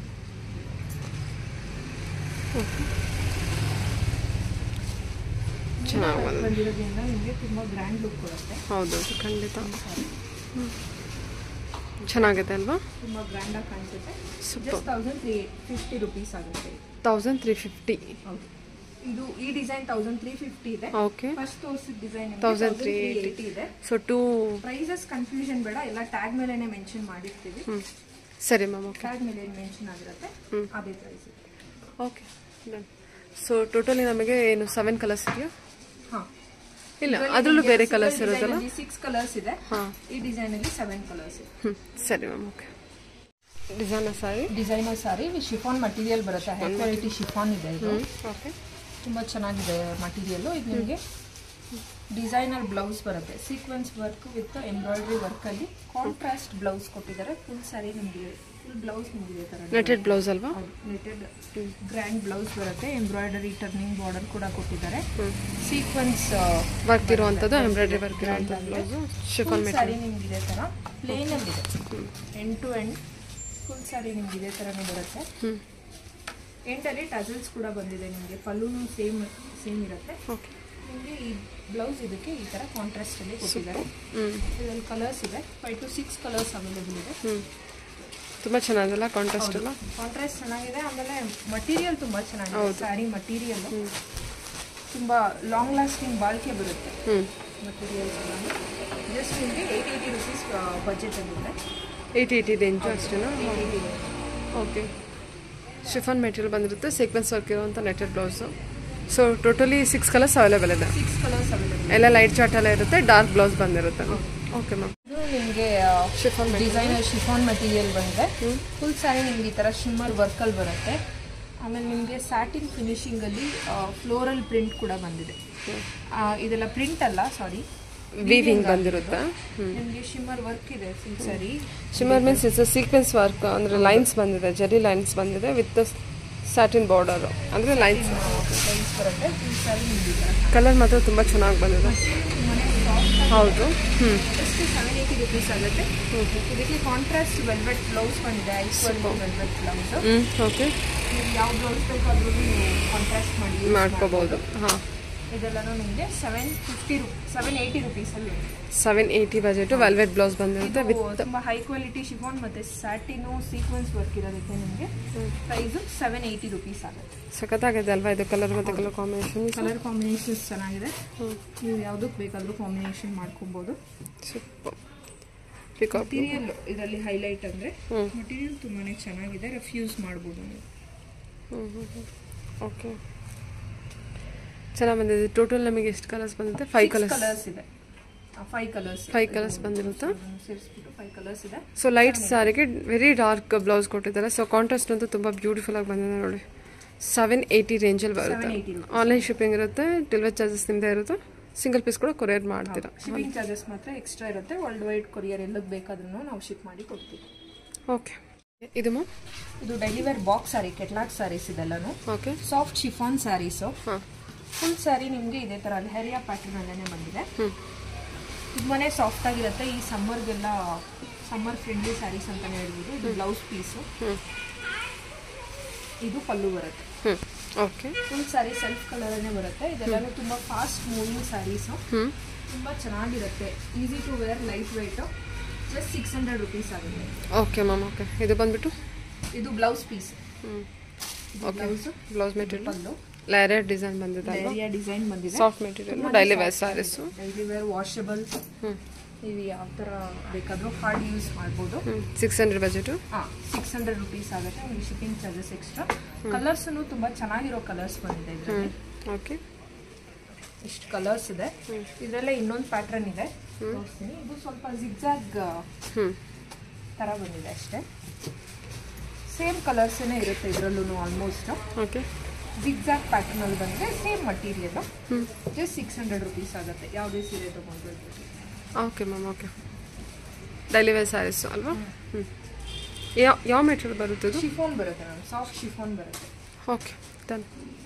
ಚೆನ್ನಾಗಿ ಬಂದಿದೆ ಬಂದಿರೋದ್ರಿಂದ ನಿಮಗೆ ತುಂಬ ಗ್ರ್ಯಾಂಡ್ ಲುಕ್ ಕೊಡುತ್ತೆ ಹೌದು ಖಂಡಿತ ಚೆನ್ನಾಗಿದೆ ಅಲ್ವಾ ತುಂಬ ಗ್ರ್ಯಾಂಡಾಗಿ ಕಾಣಿಸುತ್ತೆ Super. Just thousand three fifty rupees ಆಗುತ್ತೆ ಇದು. ತೌಸಂಡ್ ತ್ರೀ ಫಿಫ್ಟಿ ಹೌದು ಇದು ಈ ಡಿಸೈನ್ ತೌಸಂಡ್ ತ್ರೀ ಫಿಫ್ಟಿ ಇದೆ ಓಕೆ ಫಸ್ಟ್ ತೋರಿಸಿದ ಡಿಸೈನ್ 1380 ಇದೆ ಸೊ ಟೂ ಪ್ರೈಸಸ್ ಕನ್ಫ್ಯೂಷನ್ ಬೇಡ ಎಲ್ಲ ಟ್ಯಾಗ್ ಮೇಲೆನೆ ಮೆನ್ಷನ್ ಮಾಡಿರ್ತೀವಿ ಹ್ಞೂ ಸರಿ ಮ್ಯಾಮ್ ಓಕೆ ಟ್ಯಾಗ್ ಮೇಲೆ ಏನು ಮೆನ್ಷನ್ ಆಗಿರುತ್ತೆ ಅದೇ price okay done so totally ನಮಗೆ ಏನು ಸೆವೆನ್ ಕಲರ್ಸ್ ಇದೆಯಾ ಹಾ ಇಲ್ಲ ಅದರಲ್ಲೂ ಬೇರೆ ಕಲರ್ಸ್ ಇರೋದಲ್ಲ ಸಿಕ್ಸ್ ಕಲರ್ಸ್ ಇದೆ ಹಾಂ ಈ ಡಿಸೈನ್ ಅಲ್ಲಿ ಸೆವೆನ್ ಕಲರ್ಸ್ ಇದೆ ಹ್ಞೂ ಸರಿ ma'am okay designer sari designer sari chiffon material ಬರುತ್ತೆ ಹೈ ಕ್ವಾಲಿಟಿ ಶಿಫಾನ್ ಇದೆ ಇದು ಓಕೆ ತುಂಬ ಚೆನ್ನಾಗಿದೆ ಮಟೀರಿಯಲ್ ಇದು ನಿಮಗೆ ಡಿಸೈನರ್ ಬ್ಲೌಸ್ ಬರುತ್ತೆ ಸೀಕ್ವೆನ್ಸ್ ವರ್ಕ್ ವಿತ್ ಎಂಬ್ರಾಯ್ಡ್ರಿ ವರ್ಕಲ್ಲಿ ಕಾಂಟ್ರಾಸ್ಟ್ ಬ್ಲೌಸ್ ಕೊಟ್ಟಿದ್ದಾರೆ ಫುಲ್ ಸ್ಯಾರಿ ನಿಮಗೆ ಫುಲ್ ಬ್ಲೌಸ್ ನಿಮಗೆ ಥರ ನೆಟೆಡ್ ಬ್ಲೌಸ್ ಅಲ್ವಾ ನೆಟೆಡ್ ಗ್ರ್ಯಾಂಡ್ ಬ್ಲೌಸ್ ಬರುತ್ತೆ ಎಂಬ್ರಾಯ್ಡರಿ ಟರ್ನಿಂಗ್ ಬಾರ್ಡರ್ ಕೂಡ ಕೊಟ್ಟಿದ್ದಾರೆ ಸೀಕ್ವೆನ್ಸ್ ವರ್ಕ್ ಇರುವಂಥದ್ದು ಎಂಬ್ರಾಯ್ಡ್ರಿ ವರ್ಕ್ ಇರುವಂಥದ್ದು ಬ್ಲೌಸು ಶಿಫಾನ್ ಸ್ಯಾರಿ ನಿಮ್ಗೆ ಇದೇ ಥರ ಪ್ಲೇನಲ್ಲಿ ಇದೆ and to end full sari ನಿಮ್ಗೆ ಇದೇ ಥರನೇ ಬರುತ್ತೆ ಹ್ಞೂ ಎಂಡಲ್ಲಿ ಟಜಲ್ಸ್ ಕೂಡ ಬಂದಿದೆ ನಿಮಗೆ ಪಲ್ಲುನು ಸೇಮ್ ಸೇಮ್ ಇರುತ್ತೆ ಓಕೆ ನಿಮಗೆ ಈ ಬ್ಲೌಸ್ ಇದಕ್ಕೆ ಈ ಥರ ಕಾಂಟ್ರಾಸ್ಟ್ ಅಲ್ಲಿ ಕೊಟ್ಟಿದ್ದಾರೆ ಹ್ಞೂ ಇದರಲ್ಲಿ ಕಲರ್ಸ್ ಇದೆ five to six colours available ಇದೆ ಹ್ಞೂ ತುಂಬ ಚೆನ್ನಾಗಲ್ಲ ಕಾಂಟ್ರಾಸ್ಟ್ ಎಲ್ಲ ಕಾಂಟ್ರಾಸ್ಟ್ ಚೆನ್ನಾಗಿದೆ ಆಮೇಲೆ ಮಟೀರಿಯಲ್ ತುಂಬ ಚೆನ್ನಾಗಿದೆ ಸ್ಯಾರಿ ಮಟೀರಿಯಲ್ ತುಂಬ ಲಾಂಗ್ ಲಾಸ್ಟಿಂಗ್ ಬಾಳಿಕೆ ಬರುತ್ತೆ ಹ್ಞೂ ಮಟೀರಿಯಲ್ಸ್ ಎಲ್ಲ ಜಸ್ಟ್ ನಿಮಗೆ ಏಯ್ಟ್ ಏಯ್ಟಿ ರುಪೀಸ್ ಬಜೆಟಲ್ಲಿದೆ ಏಯ್ಟಿ ಏಯ್ಟಿ ರೇಂಜು ಅಷ್ಟೇನಾ ಓಕೆ ಶಿಫಾನ್ ಮೆಟೀರಿಯಲ್ ಬಂದಿರುತ್ತೆ ಸೀಕ್ವೆನ್ಸ್ ವರ್ಕ್ ಇರುವಂಥ netted blouse so totally six colours available ಇದೆ ಸಿಕ್ಸ್ ಕಲರ್ಸ್ ಅವೈಲೇಬಲ್ ಎಲ್ಲ ಲೈಟ್ ಚಾರ್ಟ್ ಎಲ್ಲ ಇರುತ್ತೆ ಡಾರ್ಕ್ ಬ್ಲೌಸ್ ಬಂದಿರುತ್ತೆ ಓಕೆ ಮ್ಯಾಮ್ ಇದು ನಿಮಗೆ ಶಿಫಾನ್ ಡಿಸೈನರ್ ಶಿಫಾನ್ ಮಟೀರಿಯಲ್ ಬಂದಿದೆ ಫುಲ್ ಸ್ಯಾರಿ ನಿಮ್ಗೆ ಈ ಥರ ಶಿಮ್ಮರ್ ವರ್ಕಲ್ಲಿ ಬರುತ್ತೆ ಆಮೇಲೆ ನಿಮಗೆ ಸ್ಯಾಟಿನ್ ಫಿನಿಶಿಂಗಲ್ಲಿ ಫ್ಲೋರಲ್ ಪ್ರಿಂಟ್ ಕೂಡ ಬಂದಿದೆ ಆ, ಇದೆಲ್ಲ ಪ್ರಿಂಟ್ ಅಲ್ಲ ಸಾರಿ ವೀವಿಂಗ್ ಬಂದಿರುತ್ತೆ ನಿಮಗೆ ಶಿಮ್ಮರ್ ವರ್ಕ್ ಇದೆ full sari shimmer means it's sequence work ಅಂದರೆ ಲೈನ್ಸ್ ಬಂದಿದೆ ಜರಿ ಲೈನ್ಸ್ ಬಂದಿದೆ ವಿತ್ ಸ್ಯಾಟಿನ್ ಬಾರ್ಡರ್ ಅಂದರೆ ಲೈನ್ಸ್ ಲೈನ್ಸ್ ಬರುತ್ತೆ ಫುಲ್ ಸ್ಯಾರಿ ನಿಮ್ಗೆ ಈ ಥರ ಕಲರ್ ಮಾತ್ರ ತುಂಬ ಚೆನ್ನಾಗಿ ಬಂದಿದೆ ತುಂಬಾನೇ ಸಾಫ್ಟ್ ಹೌದು ಹ್ಞೂ ಜಸ್ಟ್ ಸೆವೆನ್ ಏಯ್ಟಿ ರುಪೀಸ್ ಆಗುತ್ತೆ ಇದಕ್ಕೆ ಕಾಂಟ್ರಾಸ್ಟ್ ವೆಲ್ವೆಟ್ ಬ್ಲೌಸ್ ಬಂದಿದೆ ಐಕ್ವಲ್ ವೆಲ್ವೆಟ್ ಬ್ಲೌಸ್ ಹ್ಞೂ ಓಕೆ ನೀವು ಯಾವ ಬ್ಲೌಸ್ ಬೇಕಾದ್ರೂ ನೀವು ಕಾಂಟ್ರಾಸ್ಟ್ ಮಾಡಿ use ಮಾಡ್ಕೋಬೋದು ಹಾಂ ಇದೆಲ್ಲನೂ ನಿಮಗೆ ಸೆವೆನ್ ಫಿಫ್ಟಿ ರು ಸೆವೆನ್ ಏಯ್ಟಿ ರುಪೀಸಲ್ಲಿ seven eighty budget velvet blouse ಬಂದಿರುತ್ತೆ ವಿತ್ ತುಂಬ ಹೈ ಕ್ವಾಲಿಟಿ ಶಿಫಾನ್ ಮತ್ತು ಸ್ಯಾಟಿನು ಸೀಕ್ವೆನ್ಸ್ ವರ್ಕ್ ಇರೋದಕ್ಕೆ ನಿಮಗೆ ಪ್ರೈಸು ಸೆವೆನ್ ಏಯ್ಟಿ ರುಪೀಸ್ ಆಗುತ್ತೆ ಸಖತ್ತಾಗಿದೆ ಅಲ್ವಾ ಇದು ಕಲರ್ ಮತ್ತು ಕಲರ್ ಕಾಂಬಿನೇಷನ್ ಕಲರ್ ಕಾಂಬಿನೇಷನ್ಸ್ ಚೆನ್ನಾಗಿದೆ ನೀವು ಯಾವುದಕ್ಕೆ ಬೇಕಾದರೂ ಕಾಂಬಿನೇಷನ್ ಮಾಡ್ಕೊಬೋದು ಸೂಪರ್ ಪಿಕಾಕ್ ಮಟೀರಿಯಲ್ ಇದರಲ್ಲಿ ಹೈಲೈಟ್ ಅಂದರೆ ಹ್ಞೂ ಮಟೀರಿಯಲ್ ತುಂಬಾ ಚೆನ್ನಾಗಿದೆ ರೆಫ್ಯೂಸ್ ಮಾಡ್ಬೋದು ನೀವು ಹ್ಞೂ ಹ್ಞೂ ಹ್ಞೂ ಓಕೆ ಚೆನ್ನಾಗಿ ಬಂದಿದೆ ಟೋಟಲ್ ನಮಗೆ ಎಷ್ಟು ಕಲರ್ಸ್ ಬಂದಿದೆ ಫೈವ್ ಕಲರ್ಸ್ ಕಲರ್ಸ್ ಇದೆ ಫೈವ್ ಕಲರ್ಸ್ ಫೈವ್ ಕಲರ್ಸ್ ಬಂದಿರುತ್ತಾ ಸೇರಿಸ್ಬಿಟ್ಟು ಫೈವ್ ಕಲರ್ಸ್ ಇದೆ ಸೊ ಲೈಟ್ ಸಾರಿಗೆ ವೆರಿ ಡಾರ್ಕ್ ಬ್ಲೌಸ್ ಕೊಟ್ಟಿದ್ದಾರೆ ಸೊ ಕಾಂಟ್ರಾಸ್ಟ್ ಅಂತೂ ತುಂಬ ಬ್ಯೂಟಿಫುಲ್ ಆಗಿ ಬಂದಿದೆ ನೋಡಿ ಸೆವೆನ್ ಏಯ್ಟಿ ರೇಂಜಲ್ಲಿ ಬರುತ್ತೆ 780 ಆನ್ಲೈನ್ ಶಿಪ್ಪಿಂಗ್ ಇರುತ್ತೆ ಡೆಲಿವರಿ ಚಾರ್ಜಸ್ ನಿಮ್ಮದೇ ಇರುತ್ತೆ ಸಿಂಗಲ್ ಪೀಸ್ ಕೂಡ ಕೊರಿಯರ್ ಮಾಡ್ತೀರಾ ಶಿಪ್ಪಿಂಗ್ ಚಾರ್ಜಸ್ ಮಾತ್ರ ಎಕ್ಸ್ಟ್ರಾ ಇರುತ್ತೆ ವರ್ಲ್ಡ್ ವೈಡ್ ಕೊರಿಯರ್ ಎಲ್ಲಕ್ಕೆ ಬೇಕಾದ್ರೂ ನಾವು ಶಿಪ್ ಮಾಡಿ ಕೊಡ್ತೀವಿ ಓಕೆ ಇದು ಮ್ಯಾಮ್ ಇದು daily wear box sari catalogue saris ಇದೆಲ್ಲನು ಓಕೆ ಸಾಫ್ಟ್ ಶಿಫಾನ್ ಸ್ಯಾರೀಸು ಹಾಂ ಫುಲ್ ಸ್ಯಾರಿ ನಿಮಗೆ ಇದೇ ಥರ ಲೆಹರಿಯಾ ಪ್ಯಾಟರ್ನ್ ಅಲ್ಲೇ ಬಂದಿದೆ ಹ್ಞೂ ತುಂಬಾ ಸಾಫ್ಟ್ ಆಗಿರುತ್ತೆ ಈ ಸಮ್ಮರ್ಗೆಲ್ಲ ಸಮ್ಮರ್ ಫ್ರೆಂಡ್ಲಿ ಸ್ಯಾರೀಸ್ ಅಂತಾನೆ ಹೇಳ್ಬೋದು ಇದು ಬ್ಲೌಸ್ ಪೀಸು ಹ್ಞೂ ಇದು ಪಲ್ಲು ಬರುತ್ತೆ ಹ್ಞೂ ಓಕೆ ಫುಲ್ ಸ್ಯಾರಿ ಸೆಲ್ಫ್ ಕಲರನ್ನೇ ಬರುತ್ತೆ ಇದೆಲ್ಲನೂ ತುಂಬ ಫಾಸ್ಟ್ ಮೂವಿಂಗ್ ಸ್ಯಾರೀಸು ಹ್ಞೂ ತುಂಬ ಚೆನ್ನಾಗಿರುತ್ತೆ easy to wear light weight just six hundred rupees ಆಗುತ್ತೆ ಓಕೆ ಮ್ಯಾಮ್ ಓಕೆ ಇದು ಬಂದ್ಬಿಟ್ಟು ಇದು ಬ್ಲೌಸ್ ಪೀಸ್ ಹ್ಞೂ ಓಕೆ ಬ್ಲೌಸ್ ಬ್ಲೌಸ್ ಮೆಟೀರಿಯಲ್ ಪಲ್ಲು ಲ್ಯಾರಿಯರ್ ಡಿಸೈನ್ ಬಂದಿದೆ ಅಲ್ವಾ ಏರಿಯಾ ಡಿಸೈನ್ ಬಂದಿದೆ soft material daily wear saris daily wear washable ಹ್ಞೂ ನೀವು ಯಾವ ಥರ ಬೇಕಾದರೂ ಹಾರ್ಡ್ ಯೂಸ್ ಮಾಡ್ಬೋದು ಹ್ಞೂ ಸಿಕ್ಸ್ ಹಂಡ್ರೆಡ್ ಬಜೆಟು ಹಾಂ ಸಿಕ್ಸ್ ಹಂಡ್ರೆಡ್ ರುಪೀಸ್ ಆಗುತ್ತೆ ನಿಮಗೆ ಶಿಪ್ಪಿಂಗ್ ಚಾರ್ಜಸ್ ಎಕ್ಸ್ಟ್ರಾ ಕಲರ್ಸನ್ನು ತುಂಬ ಚೆನ್ನಾಗಿರೋ ಕಲರ್ಸ್ ಬಂದಿದೆ ಇದರಲ್ಲಿ ಓಕೆ ಇಷ್ಟು ಕಲರ್ಸ್ ಇದೆ ಇದರಲ್ಲೇ ಇನ್ನೊಂದು ಪ್ಯಾಟ್ರನ್ ಇದೆ ತೋರಿಸ್ತೀನಿ ಇದು ಸ್ವಲ್ಪ ಜಿಗ್ಜಾಗ್ ಹ್ಞೂ ಥರ ಬಂದಿದೆ ಅಷ್ಟೇ ಸೇಮ್ ಕಲರ್ಸೇ ಇರುತ್ತೆ ಇದರಲ್ಲೂ ಆಲ್ಮೋಸ್ಟ್ ಓಕೆ ಜಿಗ್ಜಾಗ್ ಪ್ಯಾಟರ್ನಲ್ಲಿ ಬಂದರೆ ಸೇಮ್ ಮಟೀರಿಯಲ್ ಹ್ಞೂ ಜಸ್ಟ್ ಸಿಕ್ಸ್ ಹಂಡ್ರೆಡ್ ರುಪೀಸ್ ಆಗುತ್ತೆ ಯಾವುದೇ ಸೀರೆ ತೊಗೊಂಡ್ರು okay ma'am okay daily wear saris ಅಲ್ವಾ ಹ್ಞೂ ಯಾವ ಯಾವ ಮೆಟೀರಿಯಲ್ ಬರುತ್ತೆ ಇದು ಶಿಫೋನ್ ಬರುತ್ತೆ ಮ್ಯಾಮ್ ಸಾಫ್ಟ್ ಶಿಫೋನ್ ಬರುತ್ತೆ ಓಕೆ ಡನ್